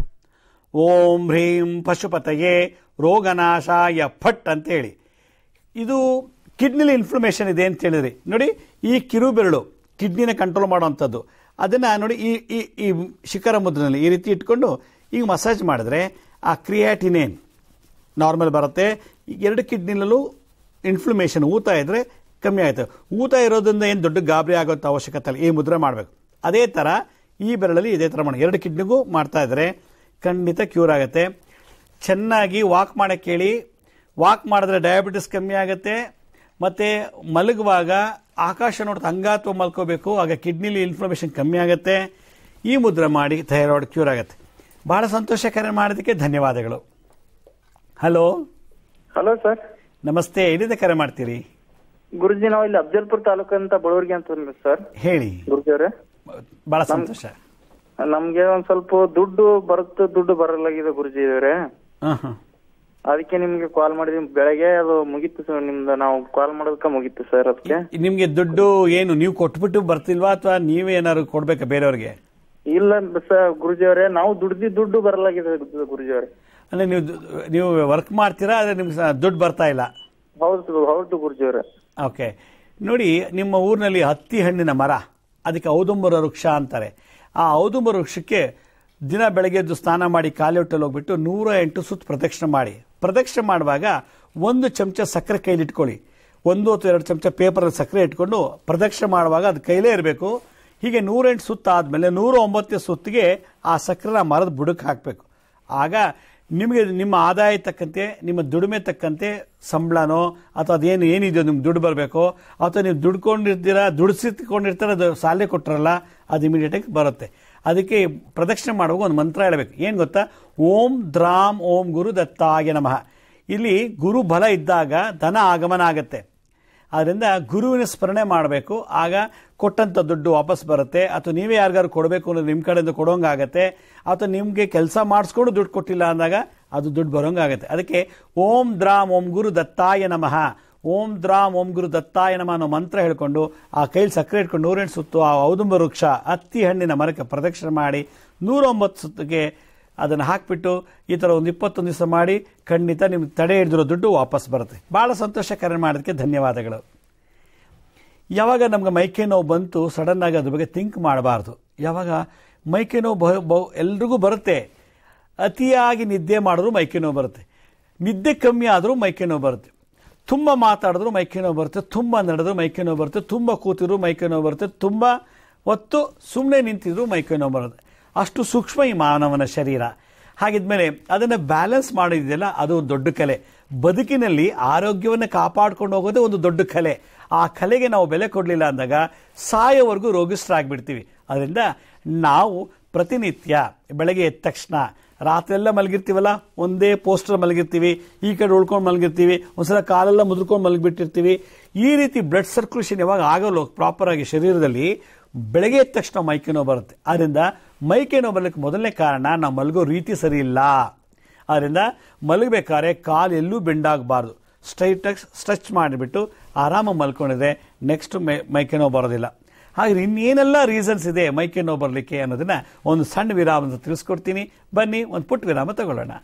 ಓಂ ಹ್ರೀಂ ಪಶುಪತಯೇ ರೋಗನಾಶಾಯ ಫಟ್ ಅಂತೇಳಿ ಇದು ಕಿಡ್ನಿಲಿ ಇನ್ಫ್ಲಮೇಷನ್ ಇದೆ ಅಂತ ಹೇಳಿದ್ರಿ ನೋಡಿ ಈ ಕಿರು ಬೆರಳು ಕಿಡ್ನಿನ ಕಂಟ್ರೋಲ್ ಮಾಡುವಂಥದ್ದು ಅದನ್ನು ನೋಡಿ ಈ ಈ ಈ ಶಿಖರ ಮುದ್ರೆನಲ್ಲಿ ಈ ರೀತಿ ಇಟ್ಕೊಂಡು ಈಗ ಮಸಾಜ್ ಮಾಡಿದ್ರೆ ಆ ಕ್ರಿಯಾಟಿನೇನ್ ನಾರ್ಮಲ್ ಬರುತ್ತೆ ಈಗ ಎರಡು ಕಿಡ್ನಿಲೂ ಇನ್ಫ್ಲಮೇಷನ್ ಊತ ಇದ್ರೆ ಕಮ್ಮಿ ಆಯಿತು ಊತ ಇರೋದ್ರಿಂದ ಏನು ದೊಡ್ಡ ಗಾಬರಿ ಆಗೋಂಥ ಅವಶ್ಯಕತೆ ಇಲ್ಲ ಈ ಮುದ್ರೆ ಮಾಡಬೇಕು ಅದೇ ಥರ ಈ ಬೆರಳಲ್ಲಿ ಇದೇ ಥರ ಮಾಡಿ ಎರಡು ಕಿಡ್ನಿಗೂ ಮಾಡ್ತಾ ಇದ್ರೆ ಖಂಡಿತ ಕ್ಯೂರ್ ಆಗುತ್ತೆ ಚೆನ್ನಾಗಿ ವಾಕ್ ಮಾಡಕ್ಕೆ ಹೇಳಿ ವಾಕ್ ಮಾಡಿದ್ರೆ ಡಯಾಬಿಟಿಸ್ ಕಮ್ಮಿ ಆಗುತ್ತೆ ಮತ್ತು ಮಲಗುವಾಗ ಆಕಾಶ ನೋಡ್ತಾ ಹಂಗಾತ್ವ ಮಲ್ಕೋಬೇಕು ಆಗ ಕಿಡ್ನಿಲಿ ಇನ್ಫ್ಲಮೇಷನ್ ಕಮ್ಮಿ ಆಗುತ್ತೆ ಈ ಮುದ್ರೆ ಮಾಡಿ ಥೈರಾಯ್ಡ್ ಕ್ಯೂರ್ ಆಗುತ್ತೆ ಬಹಳ ಸಂತೋಷ ಕರೆ ಮಾಡೋದಕ್ಕೆ ಧನ್ಯವಾದಗಳು ಹಲೋ ಹಲೋ ಸರ್ ನಮಸ್ತೆ ಎಲ್ಲಿಂದ ಕರೆ ಮಾಡ್ತೀರಿ ಗುರುಜಿ ನಾವು ಇಲ್ಲಿ ಅಫ್ಜಲ್ಪುರ್ ತಾಲೂಕು ಅಂತ ಬಡವರಿಗೆ ಅಂತ ಬಂದ್ವಿ ಸರ್ ಹೇಳಿ ಗುರುಜಿ ಅವರೇ ಬಹಳ ಸಂತೋಷ ನಮ್ಗೆ ಒಂದ್ ಸ್ವಲ್ಪ ದುಡ್ಡು ಬರುತ್ತೆ ದುಡ್ಡು ಬರಲಾಗಿದೆ ಗುರುಜಿ ಅವರೇ ಹಾಂ ಹಾಂ ಅದಕ್ಕೆ ನಿಮ್ಗೆ ಕಾಲ್ ಮಾಡಿದ್ವಿ ಬೆಳಗ್ಗೆ ಅದು ಮುಗೀತು ಸರ್ ನಿಮ್ದು ನಾವು ಕಾಲ್ ಮಾಡೋದಕ್ಕೆ ಮುಗೀತು ಸರ್ ಅದಕ್ಕೆ ನಿಮ್ಗೆ ದುಡ್ಡು ಏನು ನೀವು ಕೊಟ್ಬಿಟ್ಟು ಬರ್ತಿಲ್ವಾ ಅಥವಾ ನೀವೇ ಏನಾದ್ರು ಕೊಡ್ಬೇಕಾ ಬೇರೆಯವ್ರಿಗೆ ಇಲ್ಲ ಸರ್ ಗುರುಜಿ ಅವರೇ ನಾವು ದುಡ್ದಿ ದುಡ್ಡು ಬರಲಾಗಿದೆ ಗುರುಜಿ ಅವರೇ ಅಂದ್ರೆ ನೀವು ದು- ನೀವು ವರ್ಕ್ ಮಾಡ್ತೀರಾ ಆದ್ರೆ ನಿಮ್ಗೆ ಸ- ದುಡ್ಡು ಬರ್ತಾ ಇಲ್ಲ ಹೌದು ಹೌದು ಗುರುಜಿ ಅವರೇ ಓಕೆ ನೋಡಿ ನಿಮ್ಮ ಊರಿನಲ್ಲಿ ಹತ್ತಿ ಹಣ್ಣಿನ ಮರ ಅದಕ್ಕೆ ಔದುಂಬರ ವೃಕ್ಷ ಅಂತಾರೆ ಆ ಔದುಂಬರ ವೃಕ್ಷಕ್ಕೆ ದಿನ ಬೆಳಗ್ಗೆ ಎದ್ದು ಸ್ನಾನ ಮಾಡಿ ಖಾಲಿ ಹೊಟ್ಟೆಲಿ ಹೋಗ್ಬಿಟ್ಟು ನೂರ ಎಂಟು ಸುತ್ತು ಪ್ರದಕ್ಷಿಣೆ ಮಾಡಿ ಪ್ರದಕ್ಷಿಣೆ ಮಾಡುವಾಗ ಒಂದು ಚಮಚ ಸಕ್ಕರೆ ಕೈಲಿ ಇಟ್ಕೊಳ್ಳಿ ಒಂದು ಅಥವಾ ಎರಡು ಚಮಚ ಪೇಪರಲ್ಲಿ ಸಕ್ಕರೆ ಇಟ್ಕೊಂಡು ಪ್ರದಕ್ಷಿಣೆ ಮಾಡುವಾಗ ಅದು ಕೈಲೇ ಇರಬೇಕು ಹೀಗೆ ನೂರೆಂಟು ಸುತ್ತ ಆದಮೇಲೆ ನೂರ ಒಂಬತ್ತನೇ ಸುತ್ತಿಗೆ ಆ ಸಕ್ಕರೆನ ಮರದ ಬುಡಕ್ಕೆ ಹಾಕಬೇಕು ಆಗ ನಿಮಗೆ ನಿಮ್ಮ ಆದಾಯ ತಕ್ಕಂತೆ ನಿಮ್ಮ ದುಡಿಮೆ ತಕ್ಕಂತೆ ಸಂಬಳನೋ ಅಥವಾ ಅದೇನು ಏನಿದೆಯೋ ನಿಮ್ಗೆ ದುಡ್ಡು ಬರಬೇಕೋ ಅಥವಾ ನೀವು ದುಡ್ಕೊಂಡಿರ್ತೀರಾ ದುಡಿಸಿಕೊಂಡಿರ್ತಾರ ಅದು ಸಾಲೆ ಕೊಟ್ಟರಲ್ಲ ಅದು ಇಮಿಡಿಯೇಟಾಗಿ ಬರುತ್ತೆ ಅದಕ್ಕೆ ಪ್ರದಕ್ಷಿಣೆ ಮಾಡುವಾಗ ಒಂದು ಮಂತ್ರ ಹೇಳಬೇಕು ಏನು ಗೊತ್ತಾ ಓಂ ದ್ರಾಮ್ ಓಂ ಗುರು ದತ್ತಾಯ ನಮಃ ಇಲ್ಲಿ ಗುರು ಬಲ ಇದ್ದಾಗ ಧನ ಆಗಮನ ಆಗತ್ತೆ ಆದ್ದರಿಂದ ಗುರುವಿನ ಸ್ಮರಣೆ ಮಾಡಬೇಕು ಆಗ ಕೊಟ್ಟಂಥ ದುಡ್ಡು ವಾಪಸ್ ಬರುತ್ತೆ ಅಥವಾ ನೀವೇ ಯಾರಿಗಾರು ಕೊಡಬೇಕು ಅನ್ನೋದು ನಿಮ್ಮ ಕಡೆಯಿಂದ ಕೊಡೋಂಗಾಗತ್ತೆ ಅಥವಾ ನಿಮಗೆ ಕೆಲಸ ಮಾಡಿಸ್ಕೊಂಡು ದುಡ್ಡು ಕೊಟ್ಟಿಲ್ಲ ಅಂದಾಗ ಅದು ದುಡ್ಡು ಬರೋಂಗಾಗತ್ತೆ ಅದಕ್ಕೆ ಓಂ ದ್ರಾಮ್ ಓಂ ಗುರು ದತ್ತಾಯ ನಮಃ ಓಂ ದ್ರಾಮ್ ಓಂ ಗುರು ದತ್ತಾಯ ನಮಃ ಅನ್ನೋ ಮಂತ್ರ ಹೇಳ್ಕೊಂಡು ಆ ಕೈಲಿ ಸಕ್ಕರೆ ಇಟ್ಕೊಂಡು ನೂರೆಂಟು ಸುತ್ತು ಆ ಔದುಂಬ ವೃಕ್ಷ ಹತ್ತಿ ಹಣ್ಣಿನ ಮರಕ್ಕೆ ಪ್ರದಕ್ಷಿಣೆ ಮಾಡಿ ನೂರೊಂಬತ್ತು ಸುತ್ತಿಗೆ ಅದನ್ನು ಹಾಕಿಬಿಟ್ಟು ಈ ಥರ ಒಂದು ಇಪ್ಪತ್ತೊಂದು ದಿವಸ ಮಾಡಿ ಖಂಡಿತ ನಿಮ್ಗೆ ತಡೆ ಹಿಡಿದಿರೋ ದುಡ್ಡು ವಾಪಸ್ ಬರುತ್ತೆ ಭಾಳ ಸಂತೋಷ ಕರೆ ಮಾಡೋದಕ್ಕೆ ಧನ್ಯವಾದಗಳು ಯಾವಾಗ ನಮ್ಗೆ ಮೈಕೈ ನೋವು ಬಂತು ಸಡನ್ ಆಗಿ ಅದ್ರ ಬಗ್ಗೆ ಥಿಂಕ್ ಮಾಡಬಾರ್ದು ಯಾವಾಗ ಮೈಕೈ ನೋವು ಬಹ ಬಹು ಎಲ್ರಿಗೂ ಬರುತ್ತೆ ಅತಿಯಾಗಿ ನಿದ್ದೆ ಮಾಡಿದ್ರು ಮೈಕೈ ನೋವು ಬರುತ್ತೆ ನಿದ್ದೆ ಕಮ್ಮಿ ಆದರೂ ಮೈಕೈ ನೋವು ಬರುತ್ತೆ ತುಂಬ ಮಾತಾಡಿದ್ರು ಮೈಕೈ ನೋವು ಬರುತ್ತೆ ತುಂಬ ನಡೆದ್ರು ಮೈಕೈ ನೋವು ಬರುತ್ತೆ ತುಂಬ ಕೂತಿದ್ರು ಮೈಕೈ ನೋವು ಬರುತ್ತೆ ತುಂಬ ಹೊತ್ತು ಸುಮ್ಮನೆ ನಿಂತಿದ್ರು ಮೈಕೈ ನೋವು ಬರುತ್ತೆ ಅಷ್ಟು ಸೂಕ್ಷ್ಮ ಈ ಮಾನವನ ಶರೀರ ಹಾಗಿದ್ಮೇಲೆ ಅದನ್ನು ಬ್ಯಾಲೆನ್ಸ್ ಮಾಡೋದಿದೆಯಲ್ಲ ಅದು ಒಂದು ದೊಡ್ಡ ಕಲೆ ಬದುಕಿನಲ್ಲಿ ಆರೋಗ್ಯವನ್ನು ಕಾಪಾಡ್ಕೊಂಡು ಹೋಗೋದೇ ಒಂದು ದೊಡ್ಡ ಕಲೆ ಆ ಕಲೆಗೆ ನಾವು ಬೆಲೆ ಕೊಡಲಿಲ್ಲ ಅಂದಾಗ ಸಾಯೋವರೆಗೂ ರೋಗಿಷ್ಠರಾಗ್ಬಿಡ್ತೀವಿ ಅದರಿಂದ ನಾವು ಪ್ರತಿನಿತ್ಯ ಬೆಳಗ್ಗೆ ಎದ್ದ ತಕ್ಷಣ ರಾತ್ರಿ ಎಲ್ಲ ಮಲಗಿರ್ತೀವಲ್ಲ ಒಂದೇ ಪೋಸ್ಟರ್ ಮಲಗಿರ್ತೀವಿ ಈ ಕಡೆ ಉಳ್ಕೊಂಡು ಮಲಗಿರ್ತೀವಿ ಒಂದ್ಸಲ ಕಾಲೆಲ್ಲ ಮುದ್ರಕೊಂಡು ಮಲಗಿಬಿಟ್ಟಿರ್ತೀವಿ ಈ ರೀತಿ ಬ್ಲಡ್ ಸರ್ಕ್ಯುಲೇಷನ್ ಯಾವಾಗ ಆಗಲ್ಲ ಪ್ರಾಪರ್ ಆಗಿ ಶರೀರದಲ್ಲಿ ಬೆಳಗ್ಗೆ ಎದ್ದ ತಕ್ಷಣ ಮೈಕೈ ನೋವು ಬರುತ್ತೆ ಆದ್ದರಿಂದ ಮೈಕೈ ನೋವು ಬರಲಿಕ್ಕೆ ಮೊದಲನೇ ಕಾರಣ ನಾವು ಮಲಗೋ ರೀತಿ ಸರಿ ಇಲ್ಲ ಆದ್ದರಿಂದ ಮಲಗಬೇಕಾದ್ರೆ ಕಾಲು ಎಲ್ಲೂ ಬೆಂಡಾಗಬಾರ್ದು ಸ್ಟ್ರೈಟಾಗಿ ಸ್ಟ್ರೆಚ್ ಮಾಡಿಬಿಟ್ಟು ಆರಾಮಾಗಿ ಮಲ್ಕೊಂಡಿದ್ರೆ ನೆಕ್ಸ್ಟ್ ಮೈ ಮೈಕೈ ನೋವು ಬರೋದಿಲ್ಲ ಹಾಗೆ ಇನ್ನೇನೆಲ್ಲ ರೀಸನ್ಸ್ ಇದೆ ಮೈಕೈ ನೋವು ಬರಲಿಕ್ಕೆ ಅನ್ನೋದನ್ನ ಒಂದು ಸಣ್ಣ ವಿರಾಮ ಅಂತ ತಿಳಿಸ್ಕೊಡ್ತೀನಿ ಬನ್ನಿ ಒಂದು ಪುಟ್ಟ ವಿರಾಮ ತಗೊಳ್ಳೋಣ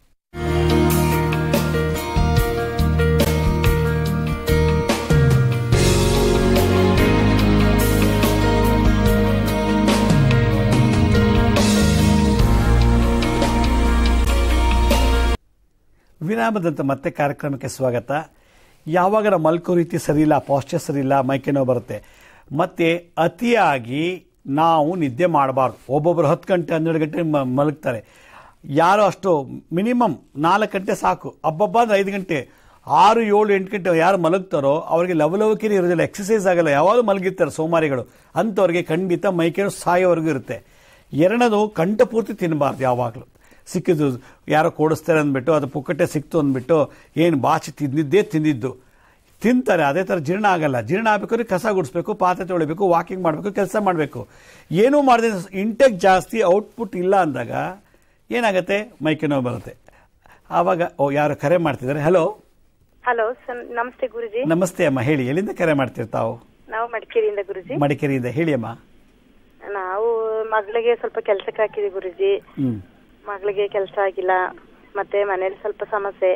ವಿರಾಮದಂತ ಮತ್ತೆ ಕಾರ್ಯಕ್ರಮಕ್ಕೆ ಸ್ವಾಗತ ಯಾವಾಗ ನಾವು ಮಲ್ಕೋ ರೀತಿ ಸರಿ ಇಲ್ಲ ಪಾಸ್ಚರ್ ಸರಿ ಇಲ್ಲ ಮೈಕೆ ನೋವು ಬರುತ್ತೆ ಮತ್ತೆ ಅತಿಯಾಗಿ ನಾವು ನಿದ್ದೆ ಮಾಡಬಾರ್ದು ಒಬ್ಬೊಬ್ಬರು ಹತ್ತು ಗಂಟೆ ಹನ್ನೆರಡು ಗಂಟೆ ಮ- ಮಲಗ್ತಾರೆ ಯಾರೋ ಅಷ್ಟು ಮಿನಿಮಮ್ ನಾಲ್ಕು ಗಂಟೆ ಸಾಕು ಹಬ್ಬಬ್ಬ ಅಂದ್ರೆ ಐದು ಗಂಟೆ ಆರು ಏಳು ಎಂಟು ಗಂಟೆ ಯಾರು ಮಲಗ್ತಾರೋ ಅವರಿಗೆ ಲವಲವಿಕೆನೇ ಇರೋದಿಲ್ಲ ಎಕ್ಸಸೈಸ್ ಆಗಲ್ಲ ಯಾವಾಗಲೂ ಮಲಗಿರ್ತಾರೆ ಸೋಮಾರಿಗಳು ಅಂಥವ್ರಿಗೆ ಖಂಡಿತ ಮೈಕೇನು ಸಾಯೋವರೆಗೂ ಇರುತ್ತೆ ಎರಡನೇದು ಕಂಠಪೂರ್ತಿ ತಿನ್ನಬಾರ್ದು ಯಾವಾಗಲೂ ಸಿಕ್ಕಿದ್ದು ಯಾರೋ ಕೊಡಿಸ್ತಾರೆ ಅಂದ್ಬಿಟ್ಟು ಅದು ಪುಕ್ಕಟ್ಟೆ ಸಿಕ್ತು ಅಂದ್ಬಿಟ್ಟು ಏನು ಬಾಚಿ ತಿಂದಿದ್ದೇ ತಿಂದಿದ್ದು ತಿಂತಾರೆ ಅದೇ ಥರ ಜೀರ್ಣ ಆಗಲ್ಲ ಜೀರ್ಣ ಆಗಬೇಕಾದ್ರೆ ಕಸ ಗುಡಿಸ್ಬೇಕು ಪಾತ್ರೆ ತೊಳಿಬೇಕು ವಾಕಿಂಗ್ ಮಾಡಬೇಕು ಕೆಲಸ ಮಾಡಬೇಕು ಏನೂ ಮಾಡದೆ ಇಂಟೆಕ್ ಜಾಸ್ತಿ ಔಟ್ಪುಟ್ ಇಲ್ಲ ಅಂದಾಗ ಏನಾಗುತ್ತೆ ಮೈಕೆ ನೋವು ಬರುತ್ತೆ ಆವಾಗ ಓ ಯಾರು ಕರೆ ಮಾಡ್ತಿದ್ದಾರೆ ಹಲೋ ಹಲೋ ಸರ್ ನಮಸ್ತೆ ಗುರುಜಿ ನಮಸ್ತೆ ಅಮ್ಮ ಹೇಳಿ ಎಲ್ಲಿಂದ ಕರೆ ಮಾಡ್ತಿರ್ತಾವು ನಾವು ಮಡಿಕೇರಿಯಿಂದ ಗುರುಜಿ ಮಡಿಕೇರಿಯಿಂದ ಹೇಳಿ ಅಮ್ಮ ನಾವು ಮಗಳಿಗೆ ಸ್ವಲ್ಪ ಕೆಲ್ಸಕ್ಕೆ ಹಾಕಿದ್ವಿ ಗುರುಜಿ ಹ್ಮ್ ಮಗಳಿಗೆ ಕೆಲಸ ಆಗಿಲ್ಲ ಮತ್ತೆ ಮನೇಲಿ ಸ್ವಲ್ಪ ಸಮಸ್ಯೆ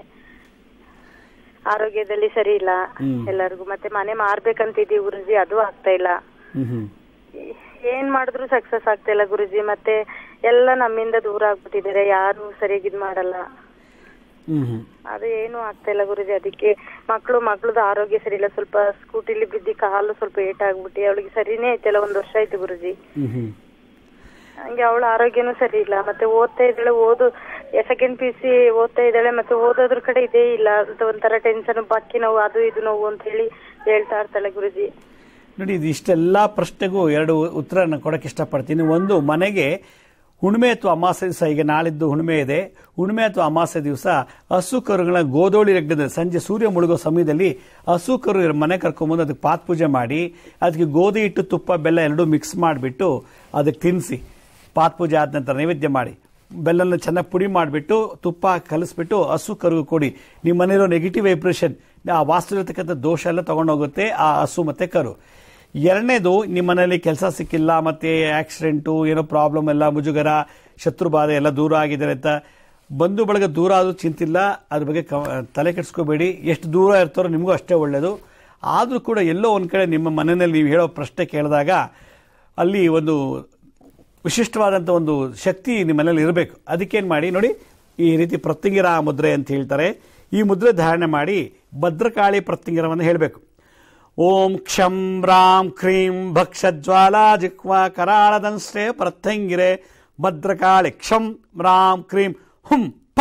ಆರೋಗ್ಯದಲ್ಲಿ ಸರಿ ಇಲ್ಲ ಹ್ಮ್. ಎಲ್ಲರಿಗೂ ಮತ್ತೆ ಮನೆ ಮಾರ್ಬೇಕಂತಿದ್ದೀವಿ ಗುರುಜಿ ಅದು ಆಗ್ತಾ ಇಲ್ಲ ಹ್ಮ್ ಹ್ಮ್ ಏನ್ ಮಾಡಿದ್ರು ಸಕ್ಸಸ್ ಆಗ್ತಾ ಇಲ್ಲ ಗುರುಜಿ ಮತ್ತೆ ಎಲ್ಲ ನಮ್ಮಿಂದ ದೂರ ಆಗ್ಬಿಟ್ಟಿದ್ದಾರೆ ಯಾರು ಸರಿಯಾಗಿ ಇದ್ ಮಾಡಲ್ಲ ಹ್ಮ್ ಹ್ಮ್ ಅದು ಏನು ಆಗ್ತಾ ಇಲ್ಲ ಗುರುಜಿ ಅದಕ್ಕೆ ಮಕ್ಕಳು ಮಕ್ಳದ್ದು ಆರೋಗ್ಯ ಸರಿ ಇಲ್ಲ ಸ್ವಲ್ಪ ಸ್ಕೂಟಿಲಿ ಬಿದ್ದಿ ಕಾಲು ಸ್ವಲ್ಪ ಏಟಾಗ್ಬಿಟ್ಟು ಅವಳಿಗೆ ಸರಿನೇ ಐತಲ್ಲ ಒಂದ್ ವರ್ಷ ಆಯ್ತು ಗುರುಜಿ ಹ್ಮ್ ಹ್ಮ್ ಹಂಗೆ ಅವಳ ಆರೋಗ್ಯನೂ ಸರಿ ಇಲ್ಲ ಮತ್ತೆ ಓದ್ತಾ ಇದ್ದಾಳೆ ಓದು ಸೆಕೆಂಡ್ ಪಿ ಸಿ ಓದ್ತಾ ಇದ್ದಾಳೆ ಮತ್ತೆ ಓದೋದ್ರ ಕಡೆ ಇದೇ ಇಲ್ಲ ಅಂತ ಒಂಥರ ಟೆನ್ಷನ್ ಬಾಕಿ ನೋವು ಅದು ಇದು ನೋವು ಅಂತ ಹೇಳಿ ಹೇಳ್ತಾ ಇರ್ತಾಳೆ ಗುರುಜಿ ನೋಡಿ ಇದು ಇಷ್ಟೆಲ್ಲ ಪ್ರಶ್ನೆಗೂ ಎರಡು ಉತ್ತರ ನಾನು ಕೊಡಕ್ಕೆ ಇಷ್ಟಪಡ್ತೀನಿ ಒಂದು ಮನೆಗೆ ಹುಣ್ಣಿಮೆ ಅಥವಾ ಅಮಾಸೆ ದಿವಸ ಈಗ ನಾಳಿದ್ದು ಹುಣ್ಣಿಮೆ ಇದೆ ಹುಣ್ಣಿಮೆ ಅಥವಾ ಅಮಾಸೆ ದಿವಸ ಹಸು ಕರುಗಳ ಗೋಧೋಳಿ ಯಜ್ಞದ ಸಂಜೆ ಸೂರ್ಯ ಮುಳುಗೋ ಸಮಯದಲ್ಲಿ ಹಸು ಕರು ಮನೆ ಕರ್ಕೊಂಬಂದು ಅದಕ್ಕೆ ಪಾತ್ ಪೂಜೆ ಮಾಡಿ ಅದಕ್ಕೆ ಗೋಧಿ ಹಿಟ್ಟು ತುಪ್ಪ ಬೆಲ್ಲ ಎರಡೂ ಮಿಕ್ಸ್ ಮಾಡಿಬಿಟ್ಟು ಅದಕ್ಕೆ ತಿನ್ನಿಸಿ ಪಾತ್ ಪೂಜೆ ಆದ ನಂತರ ನೈವೇದ್ಯ ಮಾಡಿ ಬೆಲ್ಲನ ಚೆನ್ನಾಗಿ ಪುಡಿ ಮಾಡಿಬಿಟ್ಟು ತುಪ್ಪ ಹಾಕಿ ಕಲಿಸ್ಬಿಟ್ಟು ಹಸು ಕರುಗೂ ಕೊಡಿ ನಿಮ್ಮ ಮನೆಯಲ್ಲಿರೋ ನೆಗೆಟಿವ್ ವೈಬ್ರೇಷನ್ ಆ ವಾಸ್ತು ಇರತಕ್ಕಂಥ ದೋಷ ಎಲ್ಲ ತಗೊಂಡೋಗುತ್ತೆ ಆ ಹಸು ಮತ್ತೆ ಕರು ಎರಡನೇದು ನಿಮ್ಮ ಮನೇಲಿ ಕೆಲಸ ಸಿಕ್ಕಿಲ್ಲ ಮತ್ತೆ ಆಕ್ಸಿಡೆಂಟು ಏನೋ ಪ್ರಾಬ್ಲಮ್ ಎಲ್ಲ ಮುಜುಗರ ಶತ್ರು ಬಾಧೆ ಎಲ್ಲ ದೂರ ಆಗಿದ್ದಾರೆ ಅಂತ ಬಂಧು ಬಳಗ ದೂರ ಆದರೂ ಚಿಂತಿಲ್ಲ ಅದ್ರ ಬಗ್ಗೆ ಕ ತಲೆ ಕೆಡಿಸ್ಕೋಬೇಡಿ ಎಷ್ಟು ದೂರ ಇರ್ತಾರೋ ನಿಮಗೂ ಅಷ್ಟೇ ಒಳ್ಳೆಯದು ಆದರೂ ಕೂಡ ಎಲ್ಲೋ ಒಂದು ಕಡೆ ನಿಮ್ಮ ಮನೆಯಲ್ಲಿ ನೀವು ಹೇಳೋ ಪ್ರಶ್ನೆ ಕೇಳಿದಾಗ ಅಲ್ಲಿ ಒಂದು ವಿಶಿಷ್ಟವಾದಂಥ ಒಂದು ಶಕ್ತಿ ನಿಮ್ಮ ಮನೇಲಿ ಇರಬೇಕು ಅದಕ್ಕೇನು ಮಾಡಿ ನೋಡಿ ಈ ರೀತಿ ಪ್ರತ್ಯಂಗಿರ ಮುದ್ರೆ ಅಂತ ಹೇಳ್ತಾರೆ ಈ ಮುದ್ರೆ ಧಾರಣೆ ಮಾಡಿ ಭದ್ರಕಾಳಿ ಪ್ರತ್ಯಂಗಿರವನ್ನು ಹೇಳಬೇಕು ಓಂ ಕ್ಷಂ ರಾಂ ಕ್ರೀಂ ಭಕ್ಷಜ್ವಾಲಾ ಜಿಕ್ವಾ ಕರಾಳದಂಶ್ರೇ ಪ್ರತ್ಯಂಗಿರೆ ಭದ್ರಕಾಳಿ ಕ್ಷಂ ರಾಂ ಕ್ರೀಂ ಹುಂ ಪಟ್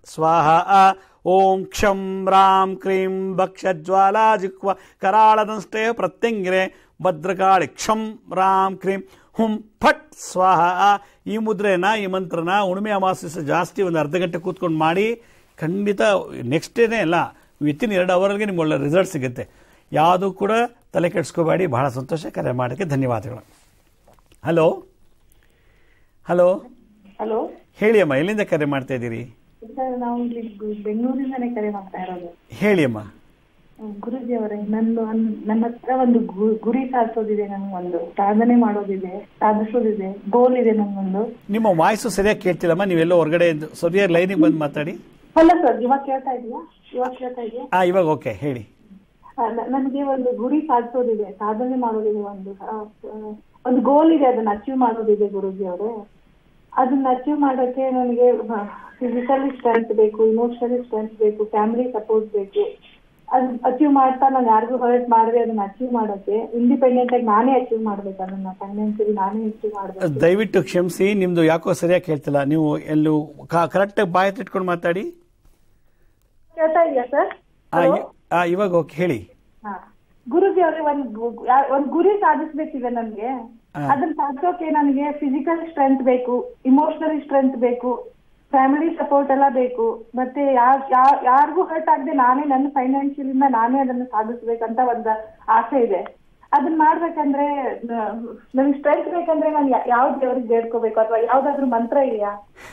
ಸ್ವಾಹ ಓಂ ಕ್ಷಂ ರಾಂ ಕ್ರೀಂ ಭಕ್ಷಜ್ವಾಲಾ ಜಿಕ್ವ ಕರಾಳದಂಷ್ಟೇ ಪ್ರತ್ಯಂಗಿರೆ ಭದ್ರಕಾಳಿ ಕ್ಷಂ ರಾಂ ಕ್ರೀಂ ಹುಂ ಫಟ್ ಸ್ವಾಹ ಈ ಮುದ್ರೆನ ಈ ಮಂತ್ರನ ಉಣಿಮೆ ಅಮಾವಾಸ್ಯ ಜಾಸ್ತಿ ಒಂದು ಅರ್ಧ ಗಂಟೆ ಕೂತ್ಕೊಂಡು ಮಾಡಿ ಖಂಡಿತ ನೆಕ್ಸ್ಟ್ ಡೇನೇ ಅಲ್ಲ ವಿತಿನ್ ಎರಡು ಅವರ್ಗೆ ನಿಮ್ಗೆ ಒಳ್ಳೆ ರಿಸಲ್ಟ್ ಸಿಗುತ್ತೆ ಯಾವುದು ಕೂಡ ತಲೆ ಕೆಡಿಸ್ಕೋಬೇಡಿ ಬಹಳ ಸಂತೋಷ ಕರೆ ಮಾಡೋಕ್ಕೆ ಧನ್ಯವಾದಗಳು ಹಲೋ ಹಲೋ ಹಲೋ ಹೇಳಿ ಅಮ್ಮ ಎಲ್ಲಿಂದ ಕರೆ ಮಾಡ್ತಾ ಇದ್ದೀರಿ ಸರ್ ನಾವು ಇಲ್ಲಿ ಗು- ಬೆಂಗಳೂರಿಂದಾನೇ ಕರೆ ಮಾಡ್ತಾ ಇರೋದು ಹೇಳಿ ಅಮ್ಮ ಹ್ಮ್, ಗುರೂಜಿ ಅವರೇ ನಂದು ಒಂದ್- ನನ್ನ ಹತ್ರ ಒಂದು ಗು- ಗುರಿ ಸಾಧಿಸೋದಿದೆ ನನ್ಗೊಂದು ಸಾಧನೆ ಮಾಡೋದಿದೆ ಸಾಧಿಸೋದಿದೆ ಗೋಲ್ ಇದೆ ನನ್ಗೊಂದು ನಿಮ್ಮ ವಾಯ್ಸು ಸರಿಯಾಗಿ ಕೇಳ್ತಿಲ್ಲಮ್ಮ ನೀವೆಲ್ಲೋ ಹೊರಗಡೆ ಇದ್ದು ಸರಿಯಾಗಿ ಲೈನಿಗೆ ಬಂದು ಮಾತಾಡಿ ಅಲ್ಲ ಸರ್ ಇವಾಗ ಕೇಳ್ತಾ ಇದೆಯಾ ಇವಾಗ ಕೇಳ್ತಾ ಇದೆಯಾ ಆ ಇವಾಗ ಓಕೆ ಹೇಳಿ ಆ, ನ- ನನಗೆ ಒಂದು ಗುರಿ ಸಾಧಿಸೋದಿದೆ ಸಾಧನೆ ಮಾಡೋದಿದೆ ಒಂದು ಆ, ಆ, ಒಂದು ಗೋಲ್ ಇದೆ ಅದನ್ನ ಅಚೀವ್ ಮಾಡೋದಿದೆ ಗುರೂಜಿ ಅವರೇ ಅದನ್ನ ಅಚೀವ್ ಮಾಡೋಕೆ ನನಗೆ ಫಿಸಿಕಲಿ ಸ್ಟ್ರೆಂತ್ ಬೇಕು ಇಮೋಷನಲಿ ಸ್ಟ್ರೆಂತ್ ಬೇಕು ಫ್ಯಾಮಿಲಿ ಸಪೋರ್ಟ್ ಬೇಕು ಅದ್ ಅಚೀವ್ ಮಾಡ್ತಾ ನಾನು ಯಾರಿಗೂ ಹರ್ಟ್ ಮಾಡದೆ ಅದನ್ನ ಅಚೀವ್ ಮಾಡೋಕೆ ಇಂಡಿಪೆಂಡೆಂಟ್ ಆಗಿ ನಾನೇ ಅಚೀವ್ ಮಾಡ್ಬೇಕು ಅದನ್ನ ಫೈನಾನ್ಷಿಯಲಿ ನಾನೇ ಅಚೀವ್ ಮಾಡ್ಬೇಕು ದಯವಿಟ್ಟು ಕ್ಷಮಿಸಿ ನಿಮ್ದು ಯಾಕೋ ಸರಿಯಾಗಿ ಕೇಳ್ತಿಲ್ಲ ನೀವು ಎಲ್ಲೂ ಕರೆಕ್ಟಾಗಿ ಬಾಯಿ ಇಟ್ಕೊಂಡು ಮಾತಾಡಿ ಕೇಳ್ತಾ ಇದೆಯಾ ಸರ್ ಆ, ಇ- ಆ, ಇವಾಗ ಓಕೆ ಹೇಳಿ ಹಾ ಗುರುಜಿ ಅವ್ರಿಗೆ ಒಂದ್ ಗು- ಯಾ- ಒಂದ್ ಗುರಿ ಸಾಧಿಸ್ಬೇಕಿದೆ ನನ್ಗೆ ಹಾ. ಅದನ್ನ ಸಾಧಿಸೋಕೆ ನನಗೆ ಫಿಸಿಕಲ್ ಸ್ಟ್ರೆಂತ್ ಬೇಕು ಇಮೋಷನಲಿ ಸ್ಟ್ರೆಂತ್ ಬೇಕು ಫ್ಯಾಮಿಲಿ ಸಪೋರ್ಟ್ ಎಲ್ಲ ಬೇಕು ಮತ್ತೆ ಯಾರ್ ಯಾರ್- ಯಾರಿಗೂ ಹರ್ಟ್ ಆಗದೆ ನಾನೇ ನನ್ನ ಫೈನಾನ್ಷಿಯಲ್ ಇಂದ ನಾನೇ ಅದನ್ನ ಸಾಧಿಸ್ಬೇಕಂತ ಒಂದ್ ಆಸೆ ಇದೆ ಅದನ್ನ ಮಾಡ್ಬೇಕಂದ್ರೆ ನನ್ಗೆ ಸ್ಟ್ರೆಂತ್ ಬೇಕಂದ್ರೆ ನಾನು ಯಾವ ದೇವ್ರಿಗೆ ಬೇಡ್ಕೋಬೇಕು ಅಥವಾ ಯಾವ್ದಾದ್ರು ಮಂತ್ರ ಇದೆಯಾ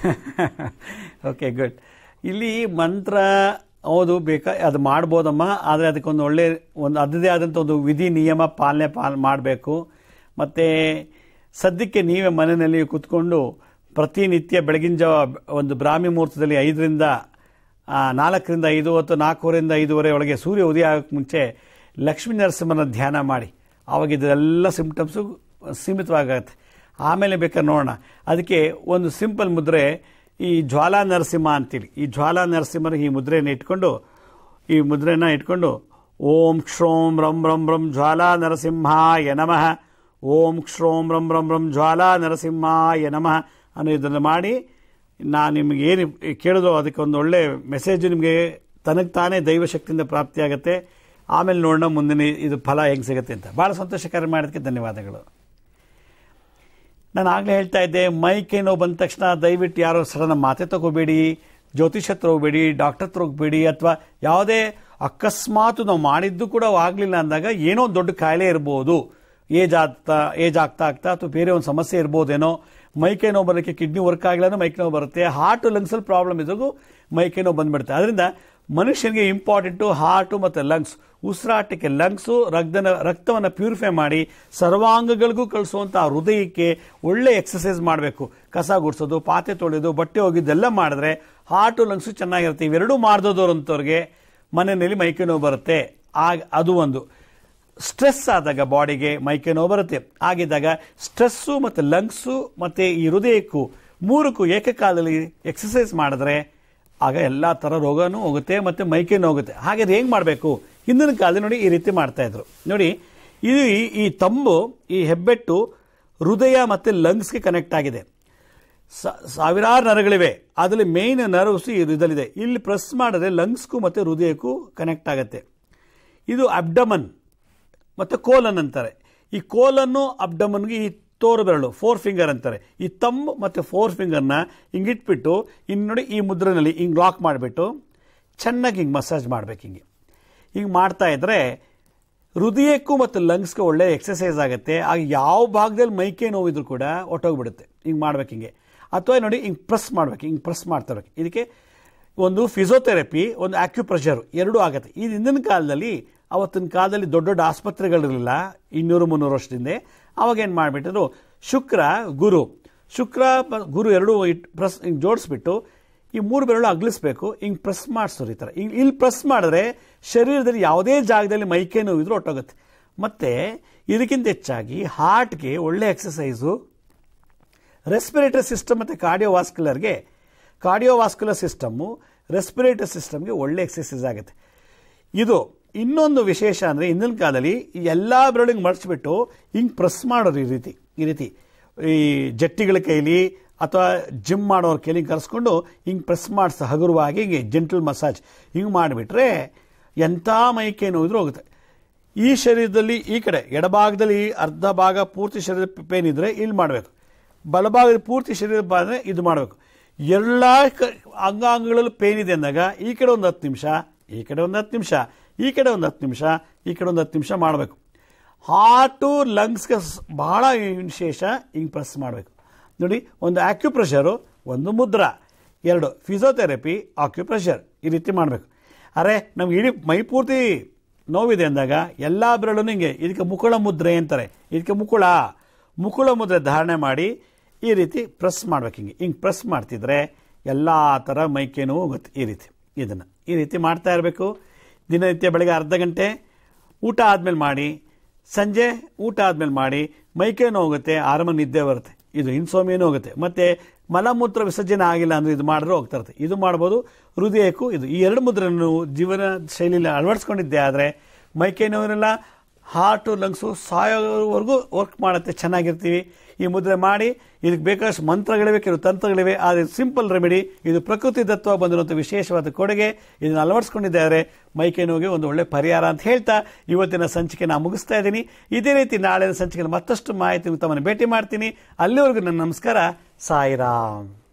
ಓಕೆ ಗುಡ್ ಇಲ್ಲಿ ಮಂತ್ರ ಹೌದು ಬೇಕಾ ಅದು ಮಾಡ್ಬೋದಮ್ಮ ಆದರೆ ಅದಕ್ಕೊಂದು ಒಳ್ಳೆ ಒಂದು ಅದದೇ ಆದಂಥ ಒಂದು ವಿಧಿ ನಿಯಮ ಪಾಲನೆ ಪಾಲ್ ಮಾಡಬೇಕು ಮತ್ತು ಸದ್ಯಕ್ಕೆ ನೀವೇ ಮನೆಯಲ್ಲಿ ಕೂತ್ಕೊಂಡು ಪ್ರತಿನಿತ್ಯ ಬೆಳಗಿನ ಜಾವ ಒಂದು ಬ್ರಾಹ್ಮಿ ಮುಹೂರ್ತದಲ್ಲಿ ಐದರಿಂದ ಆ, ನಾಲ್ಕರಿಂದ ಐದು ಅಥವಾ ನಾಲ್ಕೂವರೆಯಿಂದ ಐದೂವರೆ ಒಳಗೆ ಸೂರ್ಯ ಉದಯ ಆಗೋಕ್ಕೆ ಮುಂಚೆ ಲಕ್ಷ್ಮೀ ನರಸಿಂಹನ ಧ್ಯಾನ ಮಾಡಿ ಆವಾಗ ಇದೆಲ್ಲ ಸಿಂಪ್ಟಮ್ಸು ಸೀಮಿತವಾಗತ್ತೆ ಆಮೇಲೆ ಬೇಕಾದ್ರೆ ನೋಡೋಣ ಅದಕ್ಕೆ ಒಂದು ಸಿಂಪಲ್ ಮುದ್ರೆ ಈ ಜ್ವಾಲಾ ನರಸಿಂಹ ಅಂತೇಳಿ ಈ ಜ್ವಾಲಾ ನರಸಿಂಹನ ಈ ಮುದ್ರೆನ ಇಟ್ಕೊಂಡು ಈ ಮುದ್ರೆನ ಇಟ್ಕೊಂಡು ಓಂ ಕ್ಷೋಂ ರಂ ರಂ ರಂ ಜ್ವಾಲಾ ನರಸಿಂಹಾಯ ನಮಃ ಓಂ ಕ್ಷೋಂ ರಂ ರಂ ರಂ ಜ್ವಾಲಾ ನರಸಿಂಹಾಯ ನಮಃ ಅನ್ನೋ ಇದನ್ನು ಮಾಡಿ ನಾನು ನಿಮಗೆ ಏನು ಕೇಳಿದ್ರು ಅದಕ್ಕೆ ಒಂದು ಒಳ್ಳೆ ಮೆಸೇಜ್ ನಿಮಗೆ ತನಗೆ ತಾನೇ ದೈವಶಕ್ತಿಯಿಂದ ಪ್ರಾಪ್ತಿಯಾಗುತ್ತೆ ಆಮೇಲೆ ನೋಡೋಣ ಮುಂದಿನ ಇದು ಫಲ ಹೆಂಗೆ ಸಿಗುತ್ತೆ ಅಂತ ಭಾಳ ಸಂತೋಷಕರ ಮಾಡೋದಕ್ಕೆ ಧನ್ಯವಾದಗಳು ನಾನು ಆಗಲೇ ಹೇಳ್ತಾ ಇದ್ದೆ ಮೈಕ್ ಏನೋ ಬಂದ ತಕ್ಷಣ ದಯವಿಟ್ಟು ಯಾರೋ ಸಡನ್ ಮಾತೆ ತಗೋಬೇಡಿ ಜ್ಯೋತಿಷ್ ಹತ್ರ ಹೋಗ್ಬೇಡಿ ಡಾಕ್ಟರ್ ಹತ್ರ ಹೋಗ್ಬೇಡಿ ಅಥವಾ ಯಾವುದೇ ಅಕಸ್ಮಾತ್ ನಾವು ಮಾಡಿದ್ದು ಕೂಡ ಆಗಲಿಲ್ಲ ಅಂದಾಗ ಏನೋ ಒಂದು ದೊಡ್ಡ ಕಾಯಿಲೆ ಇರ್ಬೋದು ಏಜ್ ಆಗ್ತಾ ಏಜ್ ಆಗ್ತಾ ಆಗ್ತಾ ಅಥವಾ ಬೇರೆ ಒಂದು ಸಮಸ್ಯೆ ಇರ್ಬೋದೇನೋ ಮೈಕೈ ನೋವು ಬರೋಕ್ಕೆ ಕಿಡ್ನಿ ವರ್ಕ್ ಆಗಿಲ್ಲ ಮೈಕ್ ನೋವು ಬರುತ್ತೆ ಹಾರ್ಟ್ ಲಂಗ್ಸಲ್ಲಿ ಪ್ರಾಬ್ಲಮ್ ಇದ್ರೂ ಮೈಕೈ ನೋವು ಬಂದ್ಬಿಡುತ್ತೆ ಅದರಿಂದ ಮನುಷ್ಯನಿಗೆ ಇಂಪಾರ್ಟೆಂಟು ಹಾರ್ಟು ಮತ್ತು ಲಂಗ್ಸ್ ಉಸಿರಾಟಕ್ಕೆ ಲಂಗ್ಸು ರಕ್ತನ ರಕ್ತವನ್ನು ಪ್ಯೂರಿಫೈ ಮಾಡಿ ಸರ್ವಾಂಗಗಳಿಗೂ ಕಳಿಸುವಂಥ ಆ ಹೃದಯಕ್ಕೆ ಒಳ್ಳೆ ಎಕ್ಸಸೈಸ್ ಮಾಡಬೇಕು ಕಸ ಗುಡಿಸೋದು ಪಾತ್ರೆ ತೊಳೆಯೋದು ಬಟ್ಟೆ ಹೋಗಿದ್ದೆಲ್ಲ ಮಾಡಿದ್ರೆ ಹಾರ್ಟು ಲಂಗ್ಸು ಚೆನ್ನಾಗಿರುತ್ತೆ ಇವೆರಡೂ ಮಾಡ್ದೋದವ್ರಂಥವ್ರಿಗೆ ಮನೆಯಲ್ಲಿ ಮೈಕೈ ನೋವು ಬರುತ್ತೆ ಆಗ ಅದು ಒಂದು ಸ್ಟ್ರೆಸ್ ಆದಾಗ ಬಾಡಿಗೆ ಮೈಕೈ ನೋವು ಬರುತ್ತೆ ಆಗಿದ್ದಾಗ ಸ್ಟ್ರೆಸ್ಸು ಮತ್ತು ಲಂಗ್ಸು ಮತ್ತು ಈ ಹೃದಯಕ್ಕೂ ಮೂರಕ್ಕೂ ಏಕಕಾಲದಲ್ಲಿ ಎಕ್ಸಸೈಸ್ ಮಾಡಿದ್ರೆ ಆಗ ಎಲ್ಲ ಥರ ರೋಗನೂ ಹೋಗುತ್ತೆ ಮತ್ತು ಮೈಕೈ ನೋವು ಹೋಗುತ್ತೆ ಹಾಗೆ ಹೆಂಗೆ ಮಾಡಬೇಕು ಹಿಂದಿನ ಕಾಲದಲ್ಲಿ ನೋಡಿ ಈ ರೀತಿ ಮಾಡ್ತಾ ಇದ್ರು ನೋಡಿ ಇದು ಈ- ಈ ತಂಬು ಈ ಹೆಬ್ಬೆಟ್ಟು ಹೃದಯ ಮತ್ತು ಲಂಗ್ಸ್ಗೆ ಕನೆಕ್ಟ್ ಆಗಿದೆ ಸ- ಸಾವಿರಾರು ನರಗಳಿವೆ ಅದರಲ್ಲಿ ಮೇಯ್ನ್ ನರ್ವ್ಸ್ ಇದರಲ್ಲಿದೆ ಇಲ್ಲಿ ಪ್ರೆಸ್ ಮಾಡಿದ್ರೆ ಲಂಗ್ಸ್ಗೂ ಮತ್ತು ಹೃದಯಕ್ಕೂ ಕನೆಕ್ಟ್ ಆಗುತ್ತೆ ಇದು ಅಬ್ಡಮನ್ ಮತ್ತು ಕೋಲನ್ ಅಂತಾರೆ ಈ ಕೋಲನ್ನು ಅಬ್ಡಮನ್ಗೆ ಈ ತೋರು ಬೆರಳು ಫೋರ್ ಫಿಂಗರ್ ಅಂತಾರೆ ಈ ತಮ್ಮ ಮತ್ತು ಫೋರ್ ಫಿಂಗರ್ನ ಹಿಂಗಿಟ್ಬಿಟ್ಟು ಇನ್ನು ನೋಡಿ ಈ ಮುದ್ರೆನಲ್ಲಿ ಹಿಂಗೆ ಲಾಕ್ ಮಾಡಿಬಿಟ್ಟು ಚೆನ್ನಾಗಿ ಹಿಂಗೆ ಮಸಾಜ್ ಮಾಡ್ಬೇಕು ಹಿಂಗೆ ಹಿಂಗೆ ಮಾಡ್ತಾ ಇದ್ರೆ ಹೃದಯಕ್ಕೂ ಮತ್ತು ಲಂಗ್ಸ್ಗೆ ಒಳ್ಳೆ ಎಕ್ಸಸೈಸ್ ಆಗುತ್ತೆ ಆಗ ಯಾವ ಭಾಗದಲ್ಲಿ ಮೈಕೈ ನೋವಿದ್ರು ಕೂಡ ಹೊಟ್ಟೋಗ್ಬಿಡುತ್ತೆ ಹಿಂಗೆ ಮಾಡ್ಬೇಕು ಹಿಂಗೆ ಅಥವಾ ನೋಡಿ ಹಿಂಗೆ ಪ್ರೆಸ್ ಮಾಡ್ಬೇಕು ಹಿಂಗೆ ಪ್ರೆಸ್ ಮಾಡ್ತಾ ಇರ್ಬೇಕು ಇದಕ್ಕೆ ಒಂದು ಫಿಸಿಯೋಥೆರಪಿ ಒಂದು ಆಕ್ಯುಪ್ರೆಷರ್ ಎರಡೂ ಆಗುತ್ತೆ ಈ ಹಿಂದಿನ ಕಾಲದಲ್ಲಿ ಅವತ್ತಿನ ಕಾಲದಲ್ಲಿ ದೊಡ್ಡ ದೊಡ್ಡ ಆಸ್ಪತ್ರೆಗಳಿರಲಿಲ್ಲ ಇನ್ನೂರು ಮುನ್ನೂರು ವರ್ಷದಿಂದ ಅವಾಗ ಏನು ಮಾಡಿಬಿಟ್ಟಿದ್ರು ಶುಕ್ರ ಗುರು ಶುಕ್ರ ಪ- ಗುರು ಎರಡೂ ಇಟ್ ಪ್ರೆಸ್ ಹಿಂಗೆ ಜೋಡಿಸ್ಬಿಟ್ಟು ಈ ಮೂರು ಬೆರಳು ಅಗ್ಲಿಸ್ಬೇಕು ಹಿಂಗೆ ಪ್ರೆಸ್ ಮಾಡಿಸೋರು ಈ ಥರ ಹಿಂಗೆ ಇಲ್ಲಿ ಪ್ರೆಸ್ ಮಾಡಿದ್ರೆ ಶರೀರದಲ್ಲಿ ಯಾವುದೇ ಜಾಗದಲ್ಲಿ ಮೈಕೈ ನೋವು ಇದ್ರೂ ಹೊಟ್ಟೋಗುತ್ತೆ ಮತ್ತು ಇದಕ್ಕಿಂತ ಹೆಚ್ಚಾಗಿ ಹಾರ್ಟ್ಗೆ ಒಳ್ಳೆ ಎಕ್ಸಸೈಸು ರೆಸ್ಪಿರೇಟರಿ ಸಿಸ್ಟಮ್ ಮತ್ತು ಕಾರ್ಡಿಯೋವಾಸ್ಕ್ಯುಲರ್ಗೆ ಕಾರ್ಡಿಯೋವಾಸ್ಕ್ಯುಲರ್ ಸಿಸ್ಟಮ್ಮು ರೆಸ್ಪಿರೇಟರಿ ಸಿಸ್ಟಮ್ಗೆ ಒಳ್ಳೆ ಎಕ್ಸಸೈಸ್ ಆಗುತ್ತೆ ಇದು ಇನ್ನೊಂದು ವಿಶೇಷ ಅಂದರೆ ಹಿಂದಿನ ಕಾಲದಲ್ಲಿ ಈ ಎಲ್ಲ ಬೆರಳಿಗೆ ಮಡಚ್ಬಿಟ್ಟು ಹಿಂಗೆ ಪ್ರೆಸ್ ಮಾಡೋರು ಈ ರೀತಿ ಈ ರೀತಿ ಈ ಜಟ್ಟಿಗಳ ಕೈಲಿ ಅಥವಾ ಜಿಮ್ ಮಾಡೋರು ಕೆಲಿ ಕರೆಸ್ಕೊಂಡು ಹಿಂಗೆ ಪ್ರೆಸ್ ಮಾಡಿಸ ಹಗುರವಾಗಿ ಹಿಂಗೆ ಜೆಂಟಲ್ ಮಸಾಜ್ ಹಿಂಗೆ ಮಾಡಿಬಿಟ್ರೆ ಎಂಥ ಮೈಕೈ ನೋವಿದ್ರೂ ಹೋಗುತ್ತೆ ಈ ಶರೀರದಲ್ಲಿ ಈ ಕಡೆ ಎಡಭಾಗದಲ್ಲಿ ಅರ್ಧ ಭಾಗ ಪೂರ್ತಿ ಶರೀರ ಪೇನ್ ಇದ್ದರೆ ಇಲ್ಲಿ ಮಾಡಬೇಕು ಬಲಭಾಗದ ಪೂರ್ತಿ ಶರೀರ ಬಂದರೆ ಇದು ಮಾಡಬೇಕು ಎಲ್ಲ ಕ ಅಂಗಾಂಗಗಳಲ್ಲೂ ಪೇನ್ ಇದೆ ಅಂದಾಗ ಈ ಕಡೆ ಒಂದು ಹತ್ತು ನಿಮಿಷ ಈ ಕಡೆ ಒಂದು ಹತ್ತು ನಿಮಿಷ ಈ ಕಡೆ ಒಂದು ಹತ್ತು ನಿಮಿಷ ಈ ಕಡೆ ಒಂದು ಹತ್ತು ನಿಮಿಷ ಮಾಡಬೇಕು ಹಾರ್ಟು ಲಂಗ್ಸ್ಗೆ ಸ್- ಬಹಳ ವಿಶೇಷ ಹಿಂಗೆ ಪ್ರೆಸ್ ಮಾಡಬೇಕು ನೋಡಿ ಒಂದು ಆಕ್ಯುಪ್ರೆಷರು ಒಂದು ಮುದ್ರಾ ಎರಡು ಫಿಸಿಯೋಥೆರಪಿ ಆಕ್ಯುಪ್ರೆಷರ್ ಈ ರೀತಿ ಮಾಡಬೇಕು ಅರೆ ನಮ್ಗೆ ಇಡೀ ಮೈ ಪೂರ್ತಿ ನೋವಿದೆ ಅಂದಾಗ ಎಲ್ಲ ಬೆರಳು ಹಿಂಗೆ ಇದಕ್ಕೆ ಮುಕುಳ ಮುದ್ರೆ ಅಂತಾರೆ ಇದಕ್ಕೆ ಮುಕುಳ ಮುಕುಳ ಮುದ್ರೆ ಧಾರಣೆ ಮಾಡಿ ಈ ರೀತಿ ಪ್ರೆಸ್ ಮಾಡ್ಬೇಕು ಹಿಂಗೆ ಹಿಂಗೆ ಪ್ರೆಸ್ ಮಾಡ್ತಿದ್ರೆ ಎಲ್ಲ ಥರ ಮೈಕೈ ನೋವು ಹೋಗುತ್ತೆ ಈ ರೀತಿ ಇದನ್ನು ಈ ರೀತಿ ಮಾಡ್ತಾ ಇರಬೇಕು ದಿನನಿತ್ಯ ಬೆಳಗ್ಗೆ ಅರ್ಧ ಗಂಟೆ ಊಟ ಆದಮೇಲೆ ಮಾಡಿ ಸಂಜೆ ಊಟ ಆದಮೇಲೆ ಮಾಡಿ ಮೈಕೈ ನೋವು ಹೋಗುತ್ತೆ ಆರಾಮ ನಿದ್ದೆ ಬರುತ್ತೆ ಇದು ಇನ್ಸೋಮಿಯನೂ ಹೋಗುತ್ತೆ ಮತ್ತು ಮಲಮೂತ್ರ ವಿಸರ್ಜನೆ ಆಗಿಲ್ಲ ಅಂದರೆ ಇದು ಮಾಡಿದ್ರೆ ಹೋಗ್ತಾ ಇರುತ್ತೆ ಇದು ಮಾಡ್ಬೋದು ಹೃದಯಕ್ಕೂ ಇದು ಈ ಎರಡು ಮುದ್ರನ್ನು ಜೀವನ ಶೈಲಿಯಲ್ಲಿ ಅಳವಡಿಸ್ಕೊಂಡಿದ್ದೆ ಆದರೆ ಮೈಕೈ ನೋವಿನೆಲ್ಲ ಹಾರ್ಟು ಲಂಗ್ಸು ಸಾಯೋವರೆಗೂ ವರ್ಕ್ ಮಾಡುತ್ತೆ ಚೆನ್ನಾಗಿರ್ತೀವಿ ಈ ಮುದ್ರೆ ಮಾಡಿ ಇದಕ್ಕೆ ಬೇಕಾದಷ್ಟು ಮಂತ್ರಗಳಿವೆ ಕೆಲವು ತಂತ್ರಗಳಿವೆ ಆದರೆ ಸಿಂಪಲ್ ರೆಮಿಡಿ ಇದು ಪ್ರಕೃತಿ ದತ್ವ ಬಂದಿರುವಂಥ ವಿಶೇಷವಾದ ಕೊಡುಗೆ ಇದನ್ನು ಅಳವಡಿಸ್ಕೊಂಡಿದ್ದಾರೆ ಮೈಕೈ ನೋವಿಗೆ ಒಂದು ಒಳ್ಳೆ ಪರಿಹಾರ ಅಂತ ಹೇಳ್ತಾ ಇವತ್ತಿನ ಸಂಚಿಕೆ ನಾನು ಮುಗಿಸ್ತಾ ಇದ್ದೀನಿ ಇದೇ ರೀತಿ ನಾಳಿನ ಸಂಚಿಕೆಯಲ್ಲಿ ಮತ್ತಷ್ಟು ಮಾಹಿತಿ ತಮ್ಮನ್ನು ಭೇಟಿ ಮಾಡ್ತೀನಿ ಅಲ್ಲಿವರೆಗೂ ನನ್ನ ನಮಸ್ಕಾರ ಸಾಯಿರಾಮ್